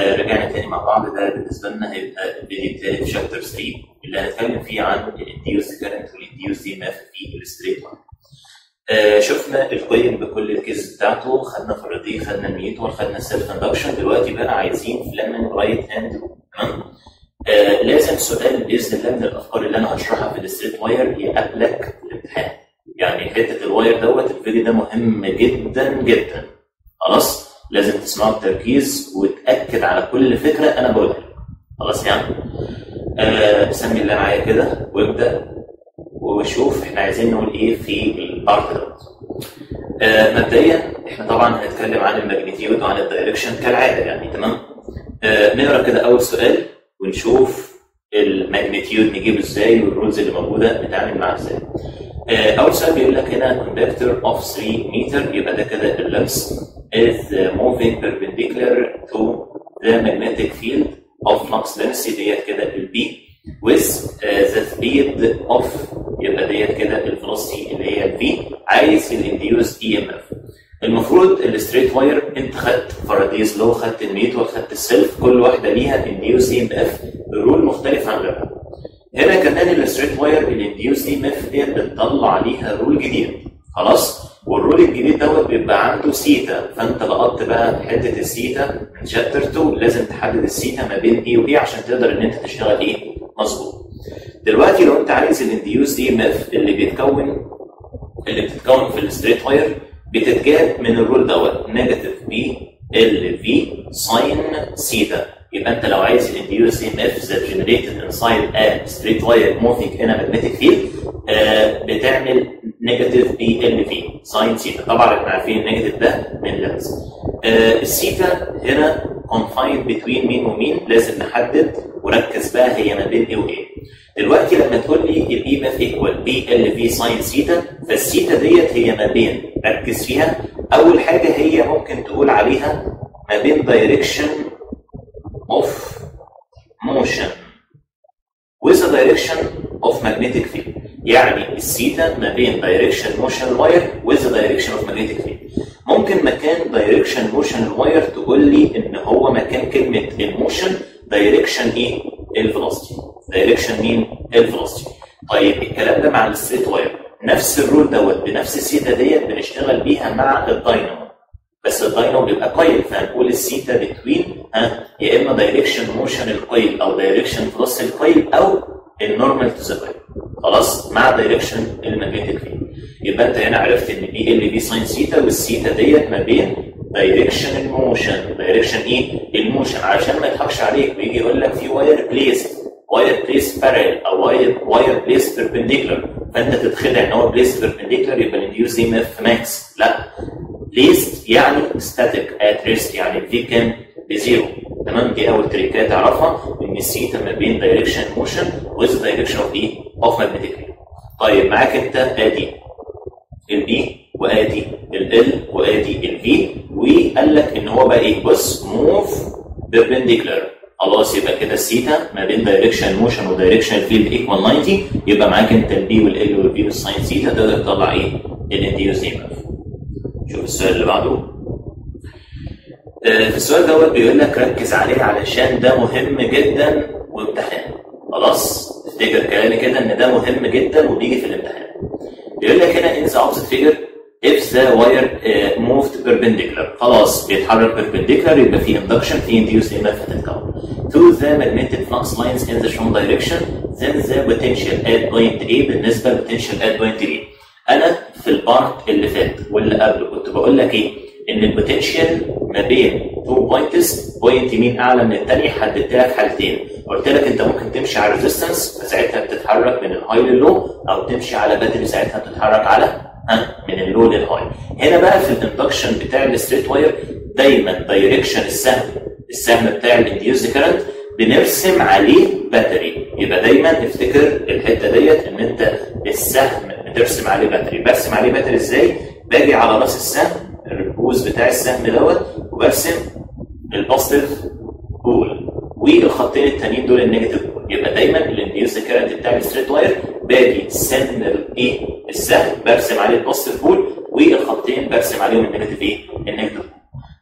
آه رجعنا تاني مع بعض ده بالنسبه لنا هيبقى الفيديو التالت في شابتر 3 اللي هنتكلم فيه عن الانديوس كارنت والانديوس دي ماث في الستريت لاين. آه شفنا القيم بكل الكيس بتاعته خدنا فاراداي خدنا نيوتن خدنا السيلف اندكشن دلوقتي بقى عايزين فليمنج رايت هاند تمام آه لازم سؤال باذن الله من الافكار اللي انا هشرحها في الستريت واير يقابلك في الامتحان يعني حته الواير دوت الفيديو ده مهم جدا جدا خلاص لازم تسمعه بتركيز وتاكد على كل فكره انا بقولها خلاص يعني آه سمي الله معايا كده وابدا وشوف احنا عايزين نقول ايه في البارت دوت آه مبدئيا احنا طبعا هنتكلم عن الماجنتيود وعن الدايركشن كالعاده يعني تمام آه نقرا كده اول سؤال ونشوف الماجنتيود نجيبه ازاي والرولز اللي موجوده نتعامل معاها ازاي آه اول سؤال بيقول لك هنا conductor of 3 متر يبقى ده كده اللمس is moving perpendicular to the magnetic field of flux density ديت كده البي with uh, the speed of يبقى ديت كده الفيلوسيتي اللي هي الفي عايز الانديوز اي ام اف المفروض الستريت واير انت خدت فارادايز لو خدت الميتو خدت السيلف كل واحده ليها انديوز اي ام اف رول مختلف عن غيرها هنا كمان الستريت واير الانديوز اي ام اف ديت بتطلع عليها رول جديد خلاص والرول الجديد دوت بيبقى عنده سيتا فانت لقطت بقى حته السيتا من شابتر 2 لازم تحدد السيتا ما بين ايه وايه عشان تقدر ان انت تشتغل ايه مظبوط دلوقتي لو انت عايز الانديوز دي ماث اللي بيتكون اللي بتتكون في الستريت واير بتتجاب من الرول دوت نيجاتيف بي ال في ساين سيتا يبقى انت لو عايز الانديوز ام اف that generated inside a straight wire moving in a magnetic field آه بتعمل نيجاتيف بي ال في ساين سيتا طبعا احنا عارفين النيجاتيف ده من لمس آه السيتا هنا confined between مين ومين لازم نحدد وركز بقى هي ما بين ايه وايه دلوقتي لما تقول لي الاي ام اف ايكوال بي ال في ساين سيتا فالسيتا ديت هي ما بين ركز فيها اول حاجه هي ممكن تقول عليها ما بين دايركشن of motion with a direction of magnetic field يعني السيتا ما بين direction motion الواير with a direction of magnetic field ممكن مكان direction motion الواير تقول لي ان هو مكان كلمه الموشن direction ايه الفيلوسيتي direction مين الفيلوسيتي طيب الكلام ده مع الستريت واير نفس الرول دوت بنفس السيتا ديت بنشتغل بيها مع الداينامو بس الداينامو بيبقى قيل فهنقول السيتا بتوين ها يا اما دايركشن موشن القيل او دايركشن فلوس القيل او النورمال تو ذا قيل خلاص مع دايركشن الماجنتيك فيلد يبقى انت هنا عرفت ان بي ال بي ساين سيتا والسيتا ديت ما بين دايركشن الموشن دايركشن ايه الموشن عشان ما يضحكش عليك بيجي يقول لك في واير بليس واير بليس بارل او واير واير بليس بيربنديكولار فانت تتخدع ان هو بليس بيربنديكولار يبقى الانديوز ام اف ماكس لا ليست يعني ستاتيك ات ريست يعني الفي كان بزيرو تمام دي اول تريكات تعرفها ان السيتا ما بين دايركشن موشن وذ دايركشن اوف ايه اوف ماجنتيك طيب معاك انت ادي البي وادي ال وادي الفي وقال لك ان هو بقى ايه بص موف بيربنديكولار خلاص يبقى كده السيتا ما بين دايركشن موشن ودايركشن فيلد ايكوال 90 يبقى معاك انت البي والال والفي والساين سيتا تقدر تطلع ايه الانديوز اي شوف السؤال اللي بعده في السؤال دوت بيقول لك ركز عليه علشان ده مهم جدا وامتحان خلاص افتكر كلامي كده ان ده مهم جدا وبيجي في الامتحان بيقول لك هنا ان ذا اوبزيت فيجر if the wire uh, moved perpendicular خلاص بيتحرك perpendicular يبقى في induction في induced EMF هتتكون to the magnetic flux lines in the shown direction then the potential at point A بالنسبه potential at point B انا في البارت اللي فات واللي قبله كنت بقول لك ايه ان البوتنشال ما بين تو بوينتس بوينت مين اعلى من الثانيه حددت لك حالتين قلت لك انت ممكن تمشي على ريزيستنس فساعتها بتتحرك من الهاي لللو او تمشي على باتري ساعتها بتتحرك على ها من اللو للهاي هنا بقى في الاندكشن بتاع الستريت واير دايما دايركشن السهم السهم بتاع الانديوز كارنت بنرسم عليه باتري يبقى دايما افتكر الحته ديت ان انت السهم بترسم عليه باتري برسم عليه باتري ازاي باجي على راس السهم الركوز بتاع السهم دوت وبرسم البوزيتيف بول والخطين التانيين دول النيجاتيف بول يبقى دايما الانديوس كارنت بتاع الستريت واير باجي سن الايه السهم برسم عليه البوزيتيف بول والخطين برسم عليهم النيجاتيف ايه النيجاتيف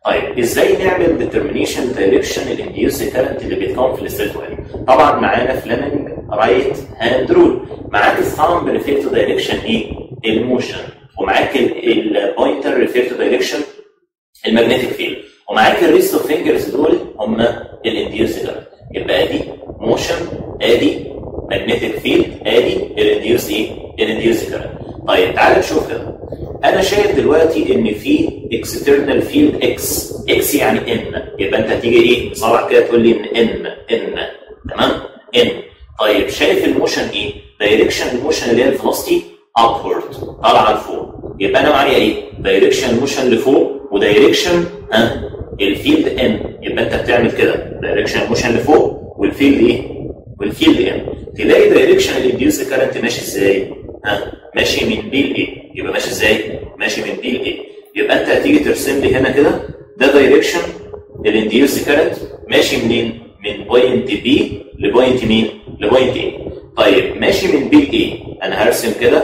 طيب ازاي نعمل ديترمينيشن دايركشن الانديوس كارنت اللي بيتكون في الستريت واير طبعا معانا فليمنج رايت هاند رول معاك الثامب ريفير تو دايركشن ايه الموشن ومعاك البوينتر ريفير تو دايركشن الماجنتيك فيلد ومعاك الريست اوف فينجرز دول هم الانديوس كارنت يبقى ادي موشن ادي ماجنتيك فيلد ادي الانديوس ايه الانديوس كارنت طيب تعال نشوف كده انا شايف دلوقتي ان في اكسترنال فيلد اكس اكس يعني ان يبقى انت هتيجي ايه بصبعك كده تقول لي ان ان ان تمام ان طيب شايف الموشن ايه دايركشن الموشن اللي هي الفلوسيتي ابورد طالعه لفوق يبقى انا معايا ايه دايركشن الموشن لفوق ودايركشن ها الفيلد ان يبقى انت بتعمل كده دايركشن الموشن لفوق والفيلد ايه والفيلد ان تلاقي دايركشن الانديوس كارنت ماشي ازاي ها ماشي من بي لايه يبقى ماشي ازاي ماشي من بي لايه يبقى انت هتيجي ترسم لي هنا كده ده دايركشن الانديوس كارنت ماشي منين من بوينت بي لبوينت مين لبوينت ايه طيب ماشي من بي لايه انا هرسم كده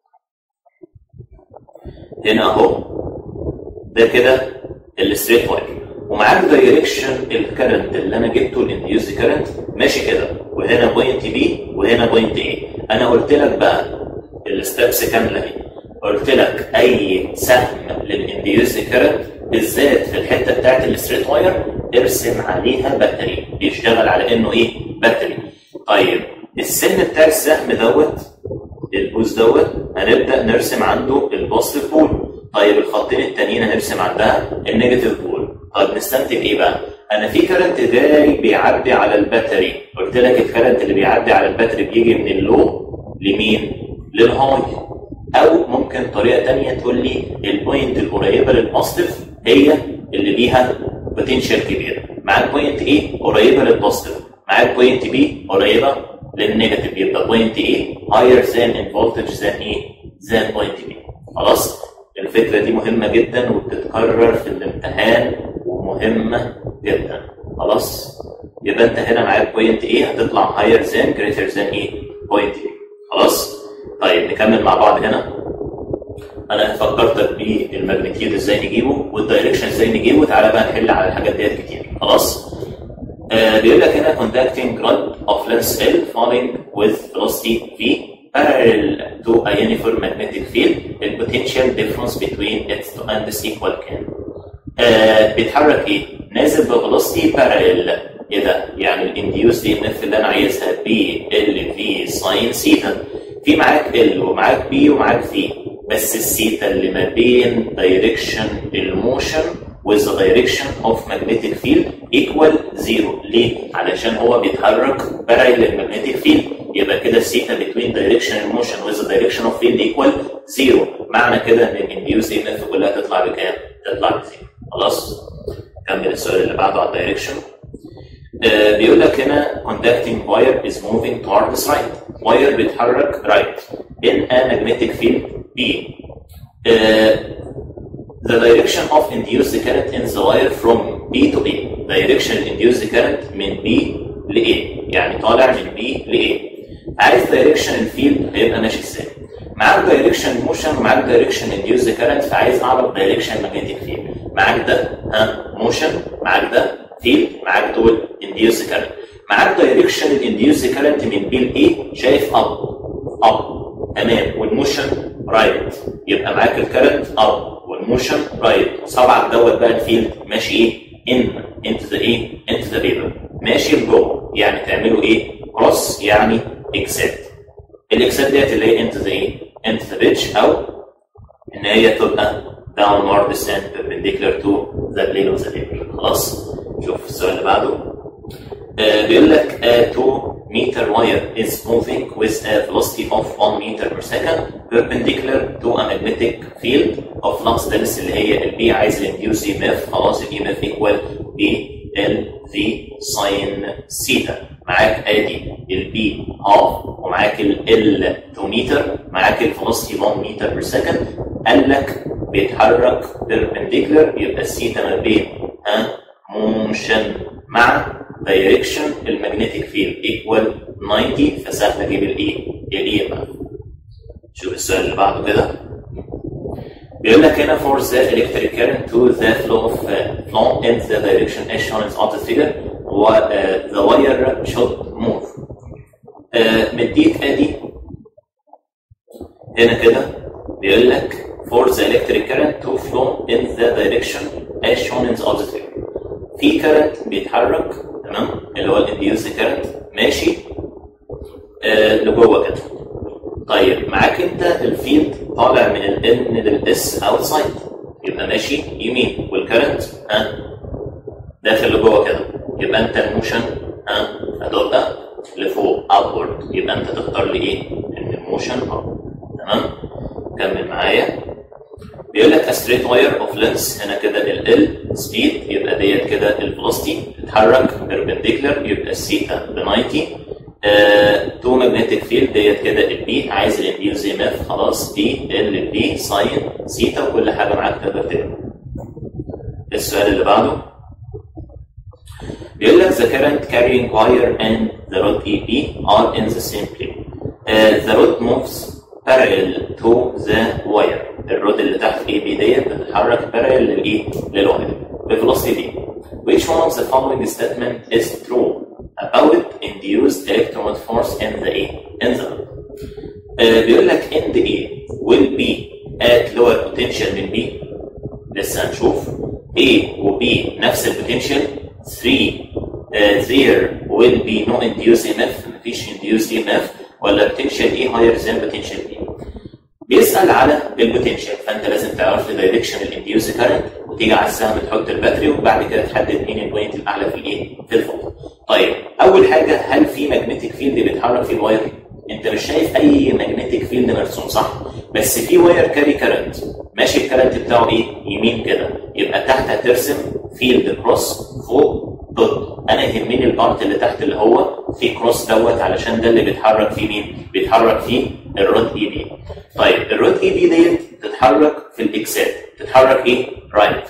هنا اهو ده كده الستريت واير ومعاك دايركشن الكرنت اللي انا جبته الانديوس كرنت ماشي كده وهنا بوينت بي وهنا بوينت ايه انا قلت لك بقى الستبس كامله اهي قلت لك اي سهم للانديوس كرنت بالذات في الحته بتاعت الستريت واير ارسم عليها باتري بيشتغل على انه ايه باتري طيب السن بتاع السهم دوت البوز دوت هنبدا نرسم عنده البوزيتيف بول طيب الخطين التانيين هنرسم عندها النيجاتيف بول طيب نستنتج ايه بقى؟ انا في كرنت جاري بيعدي على الباتري قلت لك الكرنت اللي بيعدي على الباتري بيجي من اللو لمين؟ للهاي او ممكن طريقه تانية تقول لي البوينت القريبه للبوزيتيف هي اللي ليها بوتنشال كبير معاك بوينت ايه قريبه للبوزيتيف معاك بوينت بي قريبه للنيجاتيف يبقى بوينت ايه higher than in voltage than ايه than بوينت بي خلاص الفكره دي مهمه جدا وبتتكرر في الامتحان ومهمه جدا خلاص يبقى انت هنا معاك بوينت ايه هتطلع higher than greater than ايه بوينت بي خلاص طيب نكمل مع بعض هنا انا فكرتك بالماجنتيود ازاي نجيبه والدايركشن ازاي نجيبه تعالى بقى نحل على الحاجات ديت كتير خلاص آه بيقول لك هنا conducting rod of length L falling with velocity V parallel to a uniform magnetic field the potential difference between it and this equal كام آه بيتحرك ايه نازل بفلوسيتي parallel ايه ده يعني الانديوس دي اف اللي انا عايزها بي ال في ساين سيتا في معاك ال ومعاك بي ومعاك في بس السيتا اللي ما بين دايركشن الموشن with the direction of magnetic field equal zero ليه؟ علشان هو بيتحرك parallel للمagnetic field يبقى كده السيتا between direction الموشن with the direction of field equal zero معنى كده ان الانديوس ام اف كلها تطلع بكام؟ تطلع بزيرو خلاص؟ كمل السؤال اللي بعده على الدايركشن آه بيقول لك هنا conducting wire is moving towards right wire بيتحرك right in a magnetic field B آه the direction of induced current in the wire from B to A direction induced current من B ل A يعني طالع من B ل A عايز direction الفيلد هيبقى ماشي ازاي معاك direction motion ومعاك direction induced current فعايز اعرف direction magnetic field معاك ده ها motion معاك ده فيلد معاك دول induced current معاك direction الانديوس current من B ل A شايف up up تمام والموشن رايت يبقى معاك الكرنت اب والموشن رايت صبعك دوت بقى الفيلد ماشي ايه ان انت ذا ايه انت ذا بيبر ماشي لجوه يعني تعملوا ايه كروس يعني اكسات الاكسات ديت اللي هي انت ذا ايه انت ذا بيتش او ان هي تبقى downward descent perpendicular to the plane of the paper خلاص شوف السؤال اللي بعده آه بيقول لك a 2 meter wire is moving with a velocity of 1 meter per second perpendicular to a magnetic field of flux density اللي هي البي عايز الانديوس اي ام اف خلاص الاي ام اف ايكوال بي ال في ساين سيتا معاك ادي البي هاف ومعاك ال 2 متر معاك الفلوسيتي 1 متر بير سكند قال لك بيتحرك perpendicular يبقى السيتا ما بين ها موشن مع دايركشن المagnetic فيلد ايكوال 90 فسهل اجيب الايه؟ الاي ام اف. شوف السؤال اللي بعده كده. بيقول لك هنا for the electric current to the flow of uh, flow in the direction as shown in the figure و uh, the wire should move uh, مديك ادي هنا كده بيقول لك for the electric current to flow in the direction as shown in the figure في current بيتحرك تمام اللي هو الانديوس current ماشي آه لجوه كده طيب معاك انت الفيلد طالع من ال N للاس اوتسايد يبقى ماشي يمين والكرنت ها داخل لجوه كده يبقى انت الموشن ها هتبقى لفوق ابورد يبقى انت تختار لي ايه؟ ان الموشن اب تمام؟ كمل معايا بيقول لك ستريت واير اوف لينس هنا كده ال سبيد يبقى ديت كده الفلوستي تتحرك بيربنديكولار يبقى السيتا ب 90 تو ماجنتيك فيلد ديت كده البي عايز الانديو زي ما خلاص دي ال بي ساين سيتا وكل حاجه معاك تقدر تعمل السؤال اللي بعده بيقول لك the current carrying wire and the rod EP are in the same plane. Uh, the rod moves parallel to the wire. الرود اللي تحت اي بي ديت بتتحرك parallel للايه؟ للواير بفلوسيتي. Which one of the following statement is true about induced electromotive force in the A? In the uh, بيقول لك in the A will be at lower potential من B لسه هنشوف A و B نفس البوتنشال 3 uh, there will be no induced EMF مفيش induced EMF ولا potential E higher than potential B بيسأل على البوتنشال فانت لازم تعرف لي دايركشن الانديوس كارنت وتيجي على السهم تحط الباتري وبعد كده تحدد مين البوينت الاعلى في الايه؟ في الفولت. طيب اول حاجه هل في ماجنتيك فيلد بيتحرك في الواير؟ انت مش شايف اي ماجنتيك فيلد مرسوم صح؟ بس في واير كاري كارنت ماشي الكارنت بتاعه ايه؟ يمين كده يبقى تحت هترسم فيلد كروس فوق دوت انا يهمني البارت اللي تحت اللي هو في كروس دوت علشان ده اللي بيتحرك فيه مين؟ بيتحرك فيه الرود اي بي. طيب الرود اي بي ديت تتحرك في الاكسات تتحرك ايه؟ رايت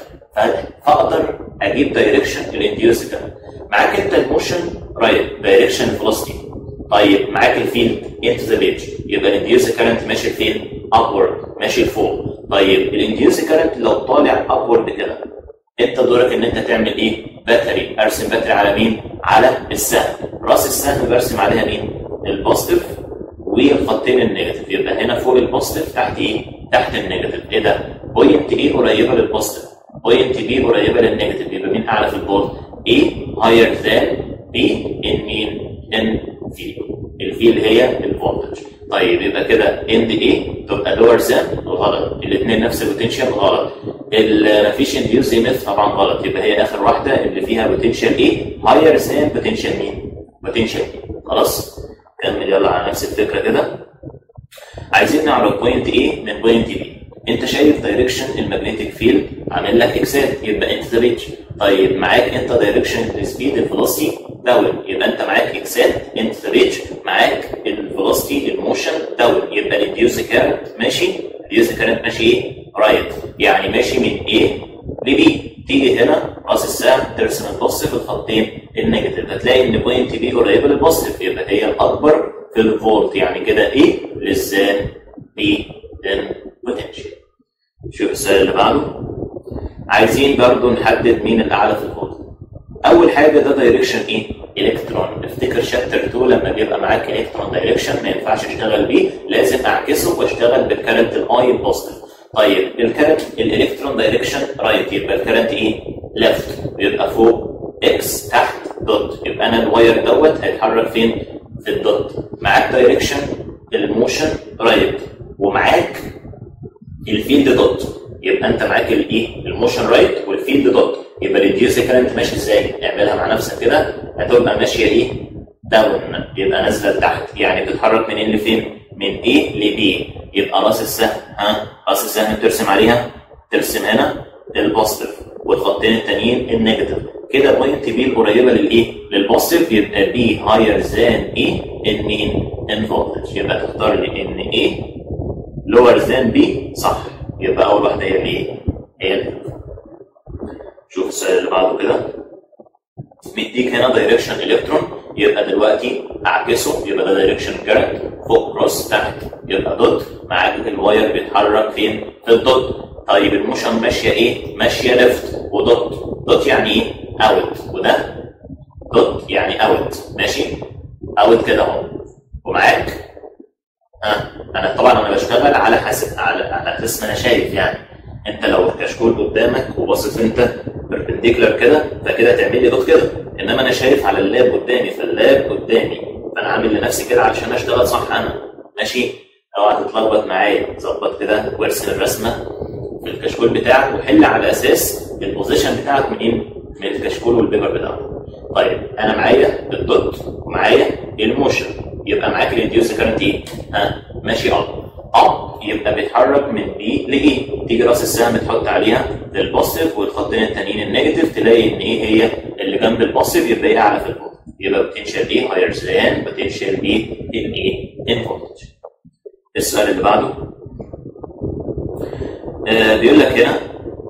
فاقدر اجيب دايركشن الانديوس ده معاك انت الموشن رايت دايركشن فيلوسيتي طيب معاك الفيلد انت ذا بيج يبقى الانديوس كارنت ماشي فين؟ ابورد ماشي لفوق طيب الانديوس كارنت لو طالع ابورد كده انت دورك ان انت تعمل ايه؟ باتري ارسم باتري على مين؟ على السهم راس السهم برسم عليها مين؟ البوزيتيف والخطين النيجاتيف يبقى هنا فوق البوزيتيف تحت ايه؟ تحت النيجاتيف ايه ده؟ بوينت ايه قريبه للبوزيتيف بوينت بي قريبه للنيجاتيف يبقى مين اعلى في البورد؟ ايه هاير ذان بي ان مين؟ ان في الفي اللي هي الفولتج طيب يبقى كده اند ايه تبقى لور ذان غلط الاثنين نفس البوتنشال غلط مفيش انديوس ايمف طبعا غلط يبقى هي اخر واحده اللي فيها بوتنشال ايه هاير ذان بوتنشال مين؟ بوتنشال خلاص كمل يلا على نفس الفكره كده عايزين نعرف بوينت ايه من بوينت بي انت شايف دايركشن المagnetic فيلد عامل لك اكسات يبقى انت ذا ريتش طيب معاك انت دايركشن السبيد الفيلوسيتي داون يبقى انت معاك اكسات انت ذا ريتش معاك الفيلوسيتي الموشن داون يبقى الديوز كارنت ماشي الديوز كارنت ماشي ايه رايت يعني ماشي من ايه لبي تيجي هنا راس السهم ترسم البوزيتيف الخطين النيجاتيف هتلاقي ان بوينت بي قريبه للبوزيتيف يبقى هي الاكبر في الفولت يعني كده ايه للزان بي ان بوتنشال شوف السؤال اللي بعده عايزين برضو نحدد مين الاعلى في الفولت اول حاجه ده دايركشن ايه الكترون افتكر شابتر 2 لما بيبقى معاك الكترون دايركشن ما ينفعش اشتغل بيه لازم اعكسه واشتغل بالكرنت الاي البوزيتيف طيب الكرنت الالكترون دايركشن رايت يبقى الكرنت ايه ليفت يبقى فوق اكس تحت دوت يبقى انا الواير دوت هيتحرك فين في الدوت معاك دايركشن الموشن رايت ومعاك الفيلد دوت يبقى انت معاك الايه الموشن رايت والفيلد دوت يبقى الريديوس كرنت ماشي ازاي اعملها مع نفسك كده هتبقى ماشيه ايه داون يبقى نازله لتحت يعني بتتحرك منين لفين من A ل B يبقى راس السهم ها راس السهم ترسم عليها ترسم هنا البوزيتيف والخطين التانيين النيجاتيف كده بوينت بي القريبه للايه؟ للبوزيتيف يبقى بي هاير ذان ايه ان مين؟ ان فولتج يبقى تختار لي ان ايه لور ذان بي صح يبقى اول واحده هي الايه؟ هي ال شوف السؤال اللي بعده كده مديك هنا دايركشن الكترون يبقى دلوقتي اعكسه يبقى ده دايركشن كارنت فوق كروس تحت يبقى دوت معاك الواير بيتحرك فين؟ في الدوت طيب الموشن ماشيه ايه؟ ماشيه ليفت ودوت دوت يعني ايه؟ اوت وده دوت يعني اوت ماشي؟ اوت كده اهو ومعاك ها انا طبعا انا بشتغل على حسب على على اساس ما انا شايف يعني انت لو الكشكول قدامك وباصص انت بربنديكولار كده فكده تعمل لي دوت كده انما انا شايف على اللاب قدامي فاللاب قدامي فانا عامل لنفسي كده علشان اشتغل صح انا ماشي اوعى تتلخبط معايا ظبط كده وارسم الرسمه في الكشكول بتاعك وحل على اساس البوزيشن بتاعك منين؟ من الكشكول والبيبر بتاعك. طيب انا معايا الدوت ومعايا الموشن يبقى معاك الانديوس كارنت ايه؟ ها ماشي اب اب يبقى بيتحرك من بي لاي تيجي راس السهم تحط عليها البوزيتيف والخطين التانيين النيجاتيف تلاقي ان ايه هي اللي جنب البوزيتيف يبقى ايه اعلى في الفولت يبقى بوتنشال ايه هاير ذان بوتنشال بي ان ايه ان فولتج السؤال اللي بعده آه بيقول لك هنا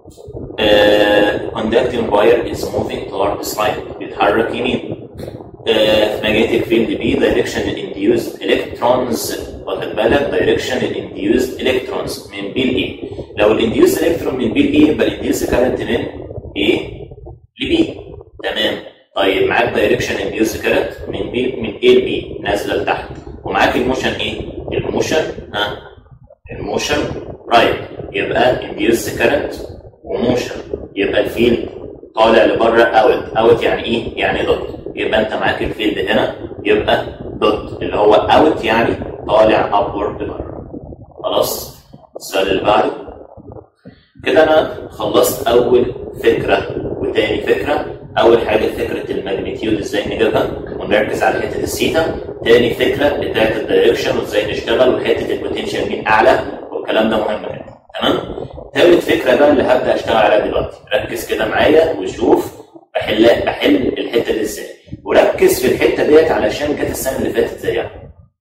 آه conducting wire is moving towards right بيتحرك يمين آه magnetic field B direction induced electrons واخد بالك direction induced electrons من B ل A لو الانديوس electron من B ل A يبقى الانديوس current من A ل B تمام طيب معاك direction induced current من B من A ل B نازله لتحت ومعاك الموشن ايه؟ الموشن ها الموشن رايت يبقى induced current وموشن يبقى الفيلد طالع لبره اوت اوت يعني ايه؟ يعني دوت يبقى انت معاك الفيلد هنا يبقى دوت اللي هو اوت يعني طالع ابورد لبره خلاص السؤال اللي بعده كده انا خلصت اول فكره وتاني فكره اول حاجه فكره الماجنتيود ازاي نجيبها ونركز على حته السيتا تاني فكره بتاعت الدايركشن وازاي نشتغل وحته البوتنشال مين اعلى والكلام ده مهم جدا تمام تالت فكره بقى اللي هبدا اشتغل عليها دلوقتي ركز كده معايا وشوف بحل بحل الحته دي ازاي وركز في الحته ديت علشان كانت السنه اللي فاتت زيها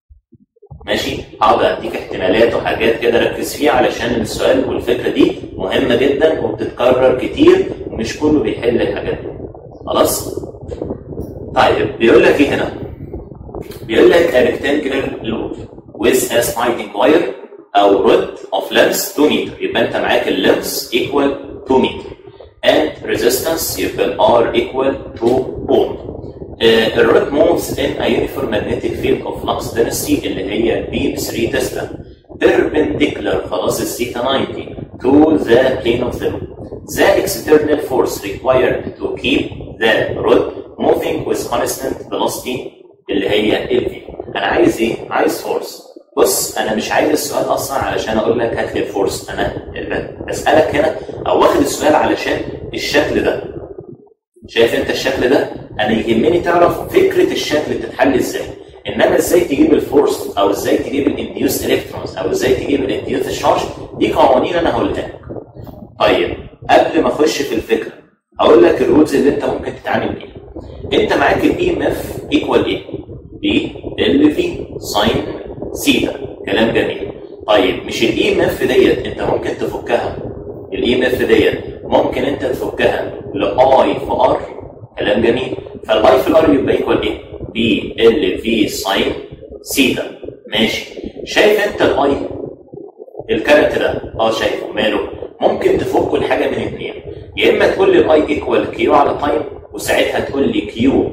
ماشي هقعد اديك احتمالات وحاجات كده ركز فيها علشان السؤال والفكره دي مهمه جدا وبتتكرر كتير ومش كله بيحل الحاجات دي خلاص طيب بيقول لك ايه هنا بيقول لك a rectangular loop with a sliding wire او rod of length 2 meter يبقى انت معاك اللينس equal 2 meter and resistance يبقى ال R equal 2 ohm Uh, الرود moves in a uniform magnetic field of flux density اللي هي B ب 3 تسلا perpendicular خلاص الثيتا 90 to the plane of the loop. The external force required to keep the rod moving with constant velocity اللي هي ال V. أنا عايز إيه؟ عايز فورس. بص أنا مش عايز السؤال أصلا علشان أقول لك هات لي الفورس، أنا بسألك هنا أو واخد السؤال علشان الشكل ده. شايف أنت الشكل ده؟ انا يهمني تعرف فكره الشكل بتتحل ازاي انما ازاي تجيب الفورس او ازاي تجيب الانديوس الكترونز او ازاي تجيب الانديوس الشارج دي قوانين انا هقولها لك طيب قبل ما اخش في الفكره هقول لك الرولز اللي انت ممكن تتعامل بيها انت معاك الاي ام اف ايكوال ايه بي ال في ساين سيتا كلام جميل طيب مش الاي ام اف ديت انت ممكن تفكها الاي ام اف ديت ممكن انت تفكها لاي في ار كلام جميل فالاي في الار يبقى ايكوال ايه؟ بي ال في ساين سيتا ماشي شايف انت الاي الكارت ده اه شايفه ماله ممكن تفكه لحاجه من اثنين يا اما تقول لي الاي ايكوال كيو على تايم وساعتها تقول لي كيو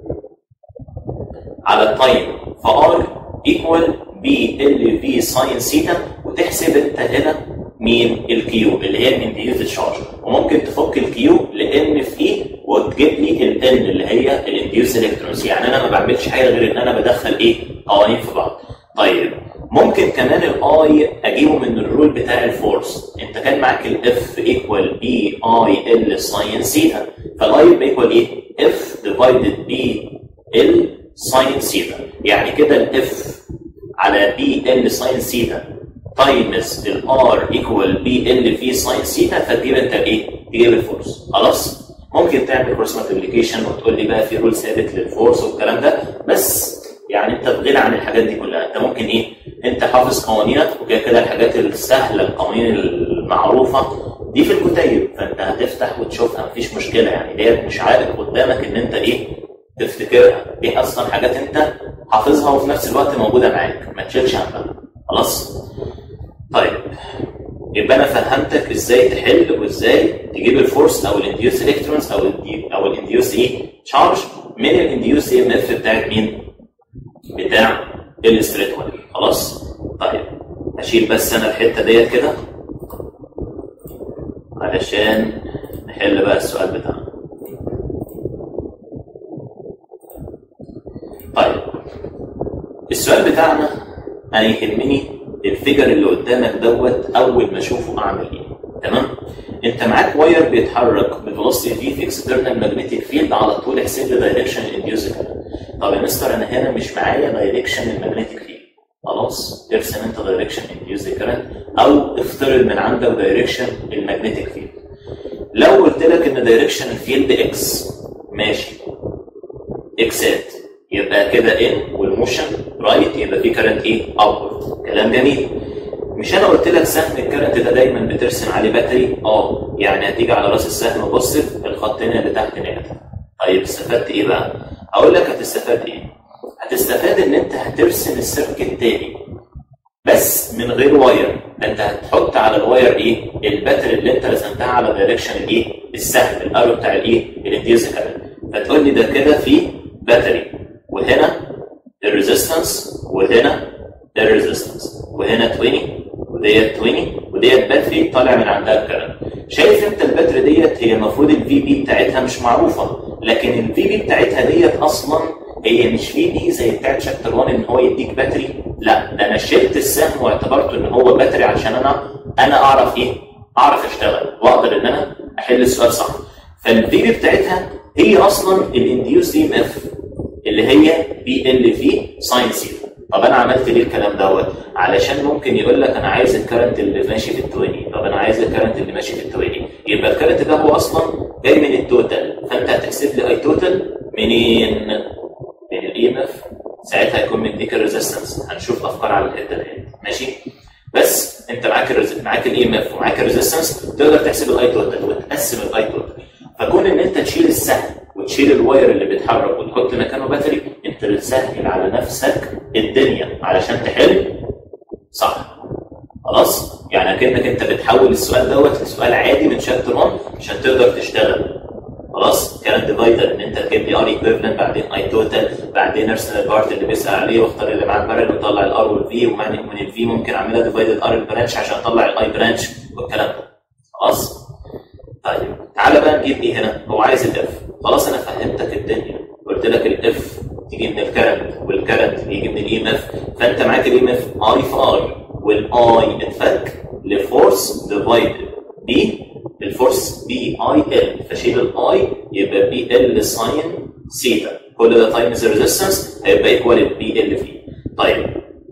على التايم فار ايكوال بي ال في ساين سيتا وتحسب انت هنا مين الكيو اللي هي الانديوز تشارج وممكن تفك الكيو لان في اي وتجيب لي الان اللي هي الانديوز الكترونز يعني انا ما بعملش حاجه غير ان انا بدخل ايه قوانين في بعض طيب ممكن كمان الاي اجيبه من الرول بتاع الفورس انت كان معاك الاف ايكوال بي اي ال ساين سيتا فالاي يبقى ايكوال ايه اف ديفايدد بي ال ساين سيتا يعني كده الاف على بي ال ساين سيتا تايمز الار ايكوال بي ال في ساين سيتا فتجيب انت ايه؟ تجيب الفورس خلاص؟ ممكن تعمل كروس مالتيبيكيشن وتقول لي بقى في رول ثابت للفورس والكلام ده بس يعني انت بغنى عن الحاجات دي كلها انت ممكن ايه؟ انت حافظ قوانينك وكده كده الحاجات السهله القوانين المعروفه دي في الكتيب فانت هتفتح وتشوفها مفيش مشكله يعني ديت مش عارف قدامك ان انت ايه؟ تفتكرها دي اصلا حاجات انت حافظها وفي نفس الوقت موجوده معاك ما تشيلش همها خلاص؟ طيب يبقى انا فهمتك ازاي تحل وازاي تجيب الفورس او الانديوس الكترونز او ال او الانديوس ايه تشارج من الانديوس اي ام اف بتاعت مين؟ بتاع الستريت واير خلاص؟ طيب هشيل بس انا الحته ديت كده علشان نحل بقى السؤال بتاعنا طيب السؤال بتاعنا انا يهمني الفيجر اللي قدامك دوت اول ما اشوفه اعمل ايه تمام انت معاك واير بيتحرك بفيلوسيتي في في اكسترنال ماجنتيك فيلد على طول احسب لي دايركشن الانديوز طب يا مستر انا هنا مش معايا دايركشن الماجنتيك فيلد خلاص ارسم انت دايركشن انديوز كرنت او افترض من عندك دايركشن الماجنتيك فيلد لو قلت لك ان دايركشن الفيلد اكس ماشي اكسات يبقى كده ان والموشن رايت يبقى في كرنت ايه ابورد كلام جميل مش انا قلت لك سهم الكرنت ده دايما بترسم عليه باتري اه يعني هتيجي على راس السهم بوزيتيف الخطين اللي تحت نيجاتيف طيب استفدت ايه بقى اقول لك هتستفاد ايه هتستفاد ان انت هترسم السيركت تاني بس من غير واير انت هتحط على الواير ايه الباتري اللي انت رسمتها على دايركشن الايه السهم الارو بتاع الايه الانديوز كرنت فتقول لي ده كده في باتري وهنا الريزيستنس وهنا الريزيستنس وهنا 20 وديت 20 وديت باتري طالع من عندها الكرنت شايف انت الباتري ديت هي المفروض الفي بي بتاعتها مش معروفه لكن الفي بي بتاعتها ديت اصلا هي مش في بي زي بتاعت شابتر 1 ان هو يديك باتري لا ده انا شلت السهم واعتبرته ان هو باتري علشان انا انا اعرف ايه؟ اعرف اشتغل واقدر ان انا احل السؤال صح فالفي بي بتاعتها هي اصلا الانديوس دي ام اف اللي هي بي ال في ساين ثيتا طب انا عملت ليه الكلام دوت؟ علشان ممكن يقول لك انا عايز الكرنت اللي ماشي في التويني، طب انا عايز الكرنت اللي ماشي في التويني، يبقى الكرنت ده هو اصلا جاي من التوتال، فانت هتحسب لي اي توتال منين؟ من الاي ام اف ساعتها هيكون مديك الريزستنس، هنشوف افكار على الحته دي ماشي؟ بس انت معاك الرز... معاك الاي ام اف ومعاك الريزستنس تقدر تحسب الاي توتال وتقسم الاي توتال فكون ان انت تشيل السهم وتشيل الواير اللي بيتحرك وتحط مكانه باتري انت بتسهل على نفسك الدنيا علشان تحل صح خلاص يعني كانك انت بتحول السؤال دوت لسؤال عادي من شابتر 1 عشان تقدر تشتغل خلاص كانت ديفايدر ان انت تجيب لي ار ايكويفلنت بعدين اي توتال بعدين ارسم البارت اللي بيسال عليه واختار اللي معاه البارل وطلع الار والفي ومن الفي ممكن اعملها ديفايدد ار البرانش عشان اطلع الاي برانش والكلام ده خلاص طيب تعالى بقى نجيب ايه هنا هو عايز الاف خلاص انا فهمتك الدنيا قلت لك الاف تيجي من الكرنت والكرنت يجي من الاي ام اف فانت معاك الاي ام اف اي في اي والاي اتفك لفورس ديفايدد بي الفورس بي اي ال فشيل الاي يبقى بي ال ساين سيتا كل ده تايمز ريزيستنس هيبقى ايكوال بي ال في طيب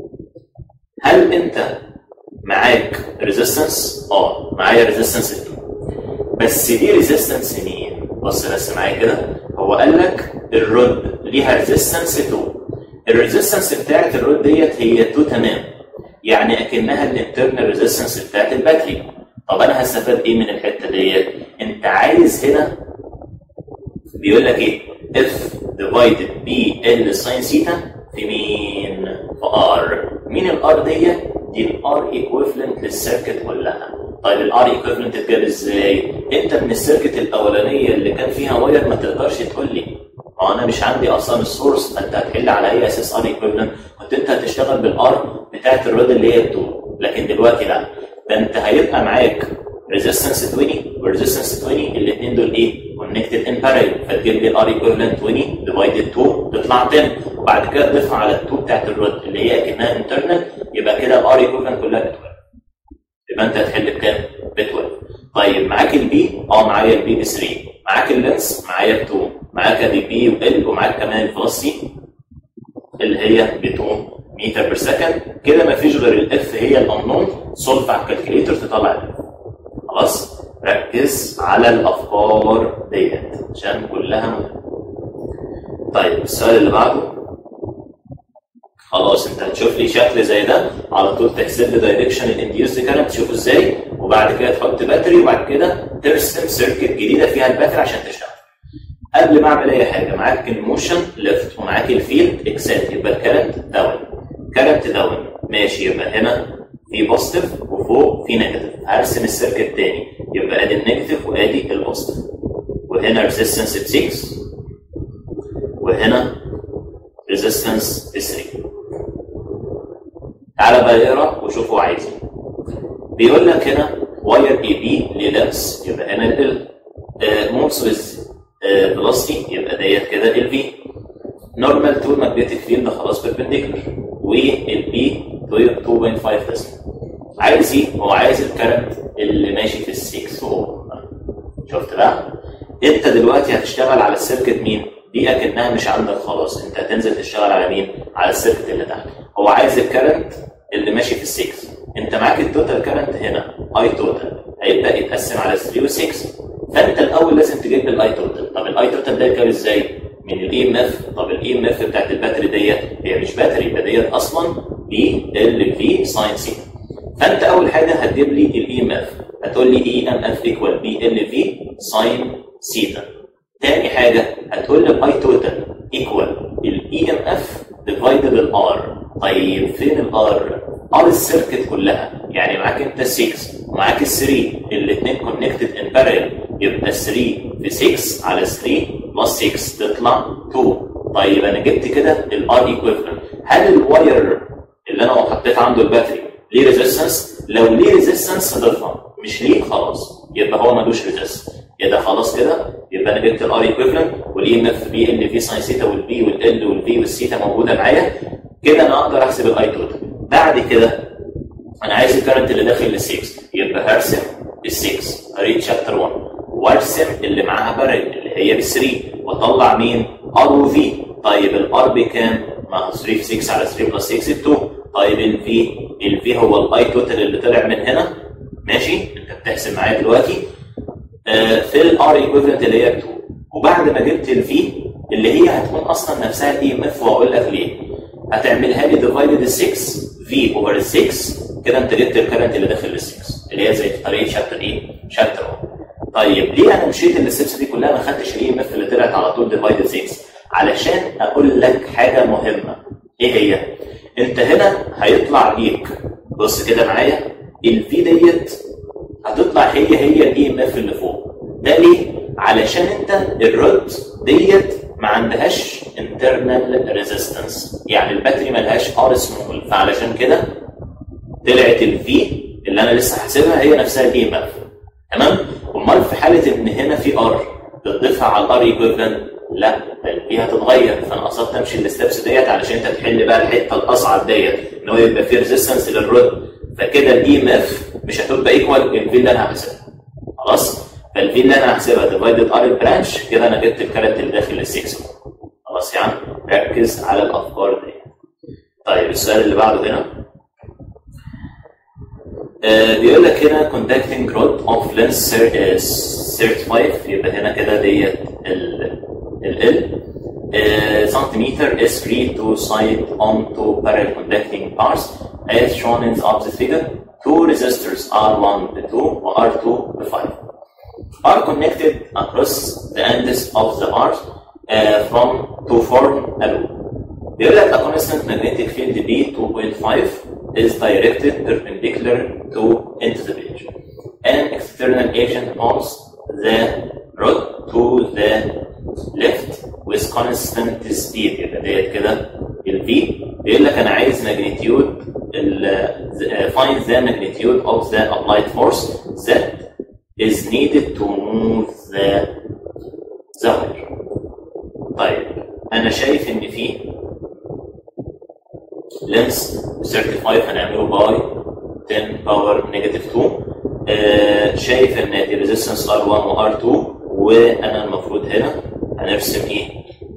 هل انت معاك ريزيستنس؟ اه معايا ريزيستنس دي بس دي ريزيستنس مين؟ بص بس معايا كده هو قال لك الرود ليها ريزيستنس 2 الريزيستنس بتاعت الرود ديت هي 2 تمام يعني اكنها الانترنال ريزيستنس بتاعت الباتري طب انا هستفاد ايه من الحته ديت؟ انت عايز هنا بيقول لك ايه؟ اف ديفايدد بي ال ساين سيتا في مين؟ في ار مين الار ديت؟ دي الار ايكويفلنت للسيركت كلها طيب الار ايكويفلنت اتجاب ازاي؟ انت من السيركت الاولانيه اللي كان فيها واير ما تقدرش تقول لي ما انا مش عندي اصلا السورس فانت هتحل على اي اساس ار ايكويفلنت كنت انت هتشتغل بالار بتاعت الرود اللي هي 2 لكن دلوقتي لا ده انت هيبقى معاك ريزيستنس 20 وريزيستنس 20 الاثنين دول ايه؟ كونكتد ان بارل فتجيب لي الار ايكويفلنت 20 ديفايدد 2 تطلع 10 وبعد كده تضيفها على ال 2 بتاعت الرود اللي هي اكنها انترنال يبقى كده الار ايكويفلنت كلها ب 12 يبقى انت هتحل بكام؟ ب 12 طيب معاك البي اه معايا البي ب 3 معاك اللينس معايا ب 2 معاك ادي بي وال ومعاك كمان الفلوسي اللي هي ب 2 متر بير سكند كده ما فيش غير الاف هي الانون سولف على الكالكليتر تطلع الاف خلاص ركز على الافكار ديت عشان كلها مهمه طيب السؤال اللي بعده خلاص انت هتشوف لي شكل زي ده على طول تحسب لي دايركشن الانديوس كارنت تشوفه ازاي وبعد كده تحط باتري وبعد كده ترسم سيركت جديده فيها الباتري عشان تشتغل قبل ما اعمل اي حاجه معاك الموشن ليفت ومعاك الفيلد اكسات يبقى الكارنت داون كارنت داون ماشي يبقى هنا في بوزيتيف وفوق في نيجاتيف هرسم السيركت تاني يبقى ادي النيجاتيف وادي البوزيتيف وهنا ريزيستنس ب 6 وهنا ريزيستنس ب 3 تعالى بقى اقرا وشوف هو عايز ايه بيقول لك هنا واير اي بي للابس يبقى هنا ال موفز ويز فيلوسيتي يبقى ديت كده ال في نورمال تو ماجنتيك فيلد خلاص بيربنديكولار والبي 2.5 تسلا عايز ايه؟ هو عايز الكرنت اللي ماشي في ال 6 اوم شفت بقى؟ انت دلوقتي هتشتغل على السيركت مين؟ دي اكنها مش عندك خلاص انت هتنزل تشتغل على مين؟ على السيركت اللي تحت هو عايز الكرنت اللي ماشي في ال 6 انت معاك التوتال كرنت هنا اي توتال هيبدا يتقسم على 3 و 6 فانت الاول لازم تجيب الاي توتال طب الاي توتال ده يتجاب ازاي؟ من الاي ام اف طب الاي ام اف بتاعت الباتري ديت هي مش باتري ده ديت اصلا بي ال في ساين سيتا فانت اول حاجه هتجيب لي الاي ام اف هتقول لي اي ام اف ايكوال بي ال في ساين سيتا تاني حاجه هتقول لي الاي توتال ايكوال الاي ام اف ديفايدد الار طيب فين الار؟ ار السيركت كلها يعني معاك انت 6 ومعاك ال 3 الاثنين كونكتد ان بارل يبقى 3 في 6 على 3 بلس 6 تطلع 2 طيب انا جبت كده الار ايكويفالنت هل الواير اللي انا حطيت عنده الباتري ليه ريزيستنس؟ لو ليه ريزيستنس هضيفها مش ليه خلاص يبقى هو ملوش ريزيستنس كده خلاص كده يبقى انا جبت الار ايكويفالنت والاي ام اف بي ال في ساين سيتا والبي والال والفي والسيتا موجوده معايا كده انا اقدر احسب الاي توتال بعد كده انا عايز الكرنت اللي داخل ال 6 يبقى هرسم ال 6 قريت شابتر 1 وارسم اللي معاها بارل اللي هي ب 3 واطلع مين؟ ار وفي طيب الار بكام؟ ما 3 في 6 على 3 بلس 6 2 طيب الفي الفي هو الاي توتال اللي طلع من هنا ماشي انت بتحسب معايا دلوقتي آه في الار ايكويفالنت اللي هي 2 وبعد ما جبت الفي اللي هي هتكون اصلا نفسها الاي ام اف واقول لك ليه هتعملها لي ديفايدد 6 في اوفر 6 كده انت جبت الكرنت اللي داخل ال 6 اللي هي زي في طريقه شابتر ايه؟ شابتر 1 طيب ليه انا مشيت الستبس دي كلها ما خدتش الاي ام اف اللي طلعت على طول ديفايدد 6 علشان اقول لك حاجه مهمه ايه هي؟ انت هنا هيطلع ليك بص كده معايا الفي ديت هتطلع هي هي الاي ام اف اللي فوق ده ليه؟ علشان انت الرد ديت ما عندهاش internal resistance يعني الباتري ما لهاش ار سمول فعلشان كده طلعت الفي اللي انا لسه حاسبها هي نفسها الاي ام اف تمام؟ امال في حاله ان هنا في ار تضيفها على الار ايكويفالنت لا البي هتتغير فانا قصدت امشي الستبس ديت علشان انت تحل بقى الحته الاصعب ديت ان هو يبقى في ريزيستنس للرد فكده الاي ام اف مش هتبقى ايكوال الفي اللي انا هحسبها خلاص فالفي اللي انا هحسبها ديفايدد ار البرانش كده انا جبت الكارنت اللي داخل ال 6 خلاص يا عم ركز على الافكار دي طيب السؤال اللي بعده هنا آه بيقول لك هنا conducting rod of length 35 يبقى هنا كده ديت ال ال uh, centimeter is free to side onto parallel conducting bars as shown in the opposite figure. Two resistors R1 B2 or R2 B5 are connected across the ends of the bars uh, from to form a loop. بيقول لك a constant magnetic field B 2.5 is directed perpendicular to into the page. An external agent pulls the rod to the left with constant speed يبقى ديت كده ال V بيقول لك انا عايز magnitude ال find the magnitude of the applied force that is needed to move the the wire. طيب انا شايف ان في لينس 35 هنعمله باي 10 باور نيجاتيف 2 آه شايف ان دي ريزيستنس R1 و R2 وانا المفروض هنا هنرسم ايه؟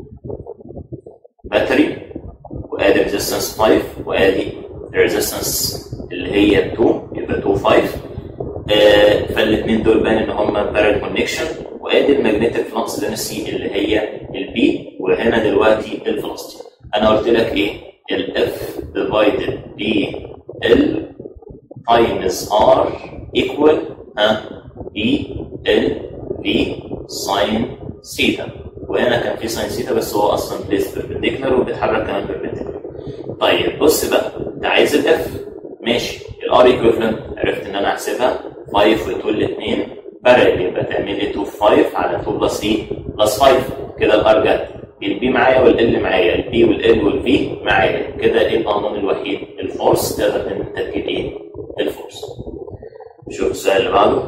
باتري وادي ريزيستنس 5 وادي ريزيستنس اللي هي 2 يبقى 2 5 آه فالاثنين دول بان ان هم بارل كونكشن وادي الماجنتيك فلكس دنسي اللي هي البي وهنا دلوقتي الفلوسيتي انا قلت لك ايه؟ الاف ديفايدد بي ال تايمز ار ايكوال ها بي ال في ساين سيتا وهنا كان في ساين سيتا بس هو اصلا بليس بيربنديكولار وبيتحرك كمان بيربنديكولار طيب بص بقى انت عايز الاف ماشي الار ايكويفالنت عرفت ان انا احسبها 5 و2 الاثنين بارل يبقى تعمل لي 2 في 5 على 2 بلس ايه بلس 5 كده الار جت البي معايا والال معايا البي والال والفي معايا كده ايه القانون الوحيد الفورس تقدر ان انت تجيب ايه الفورس شوف السؤال اللي بعده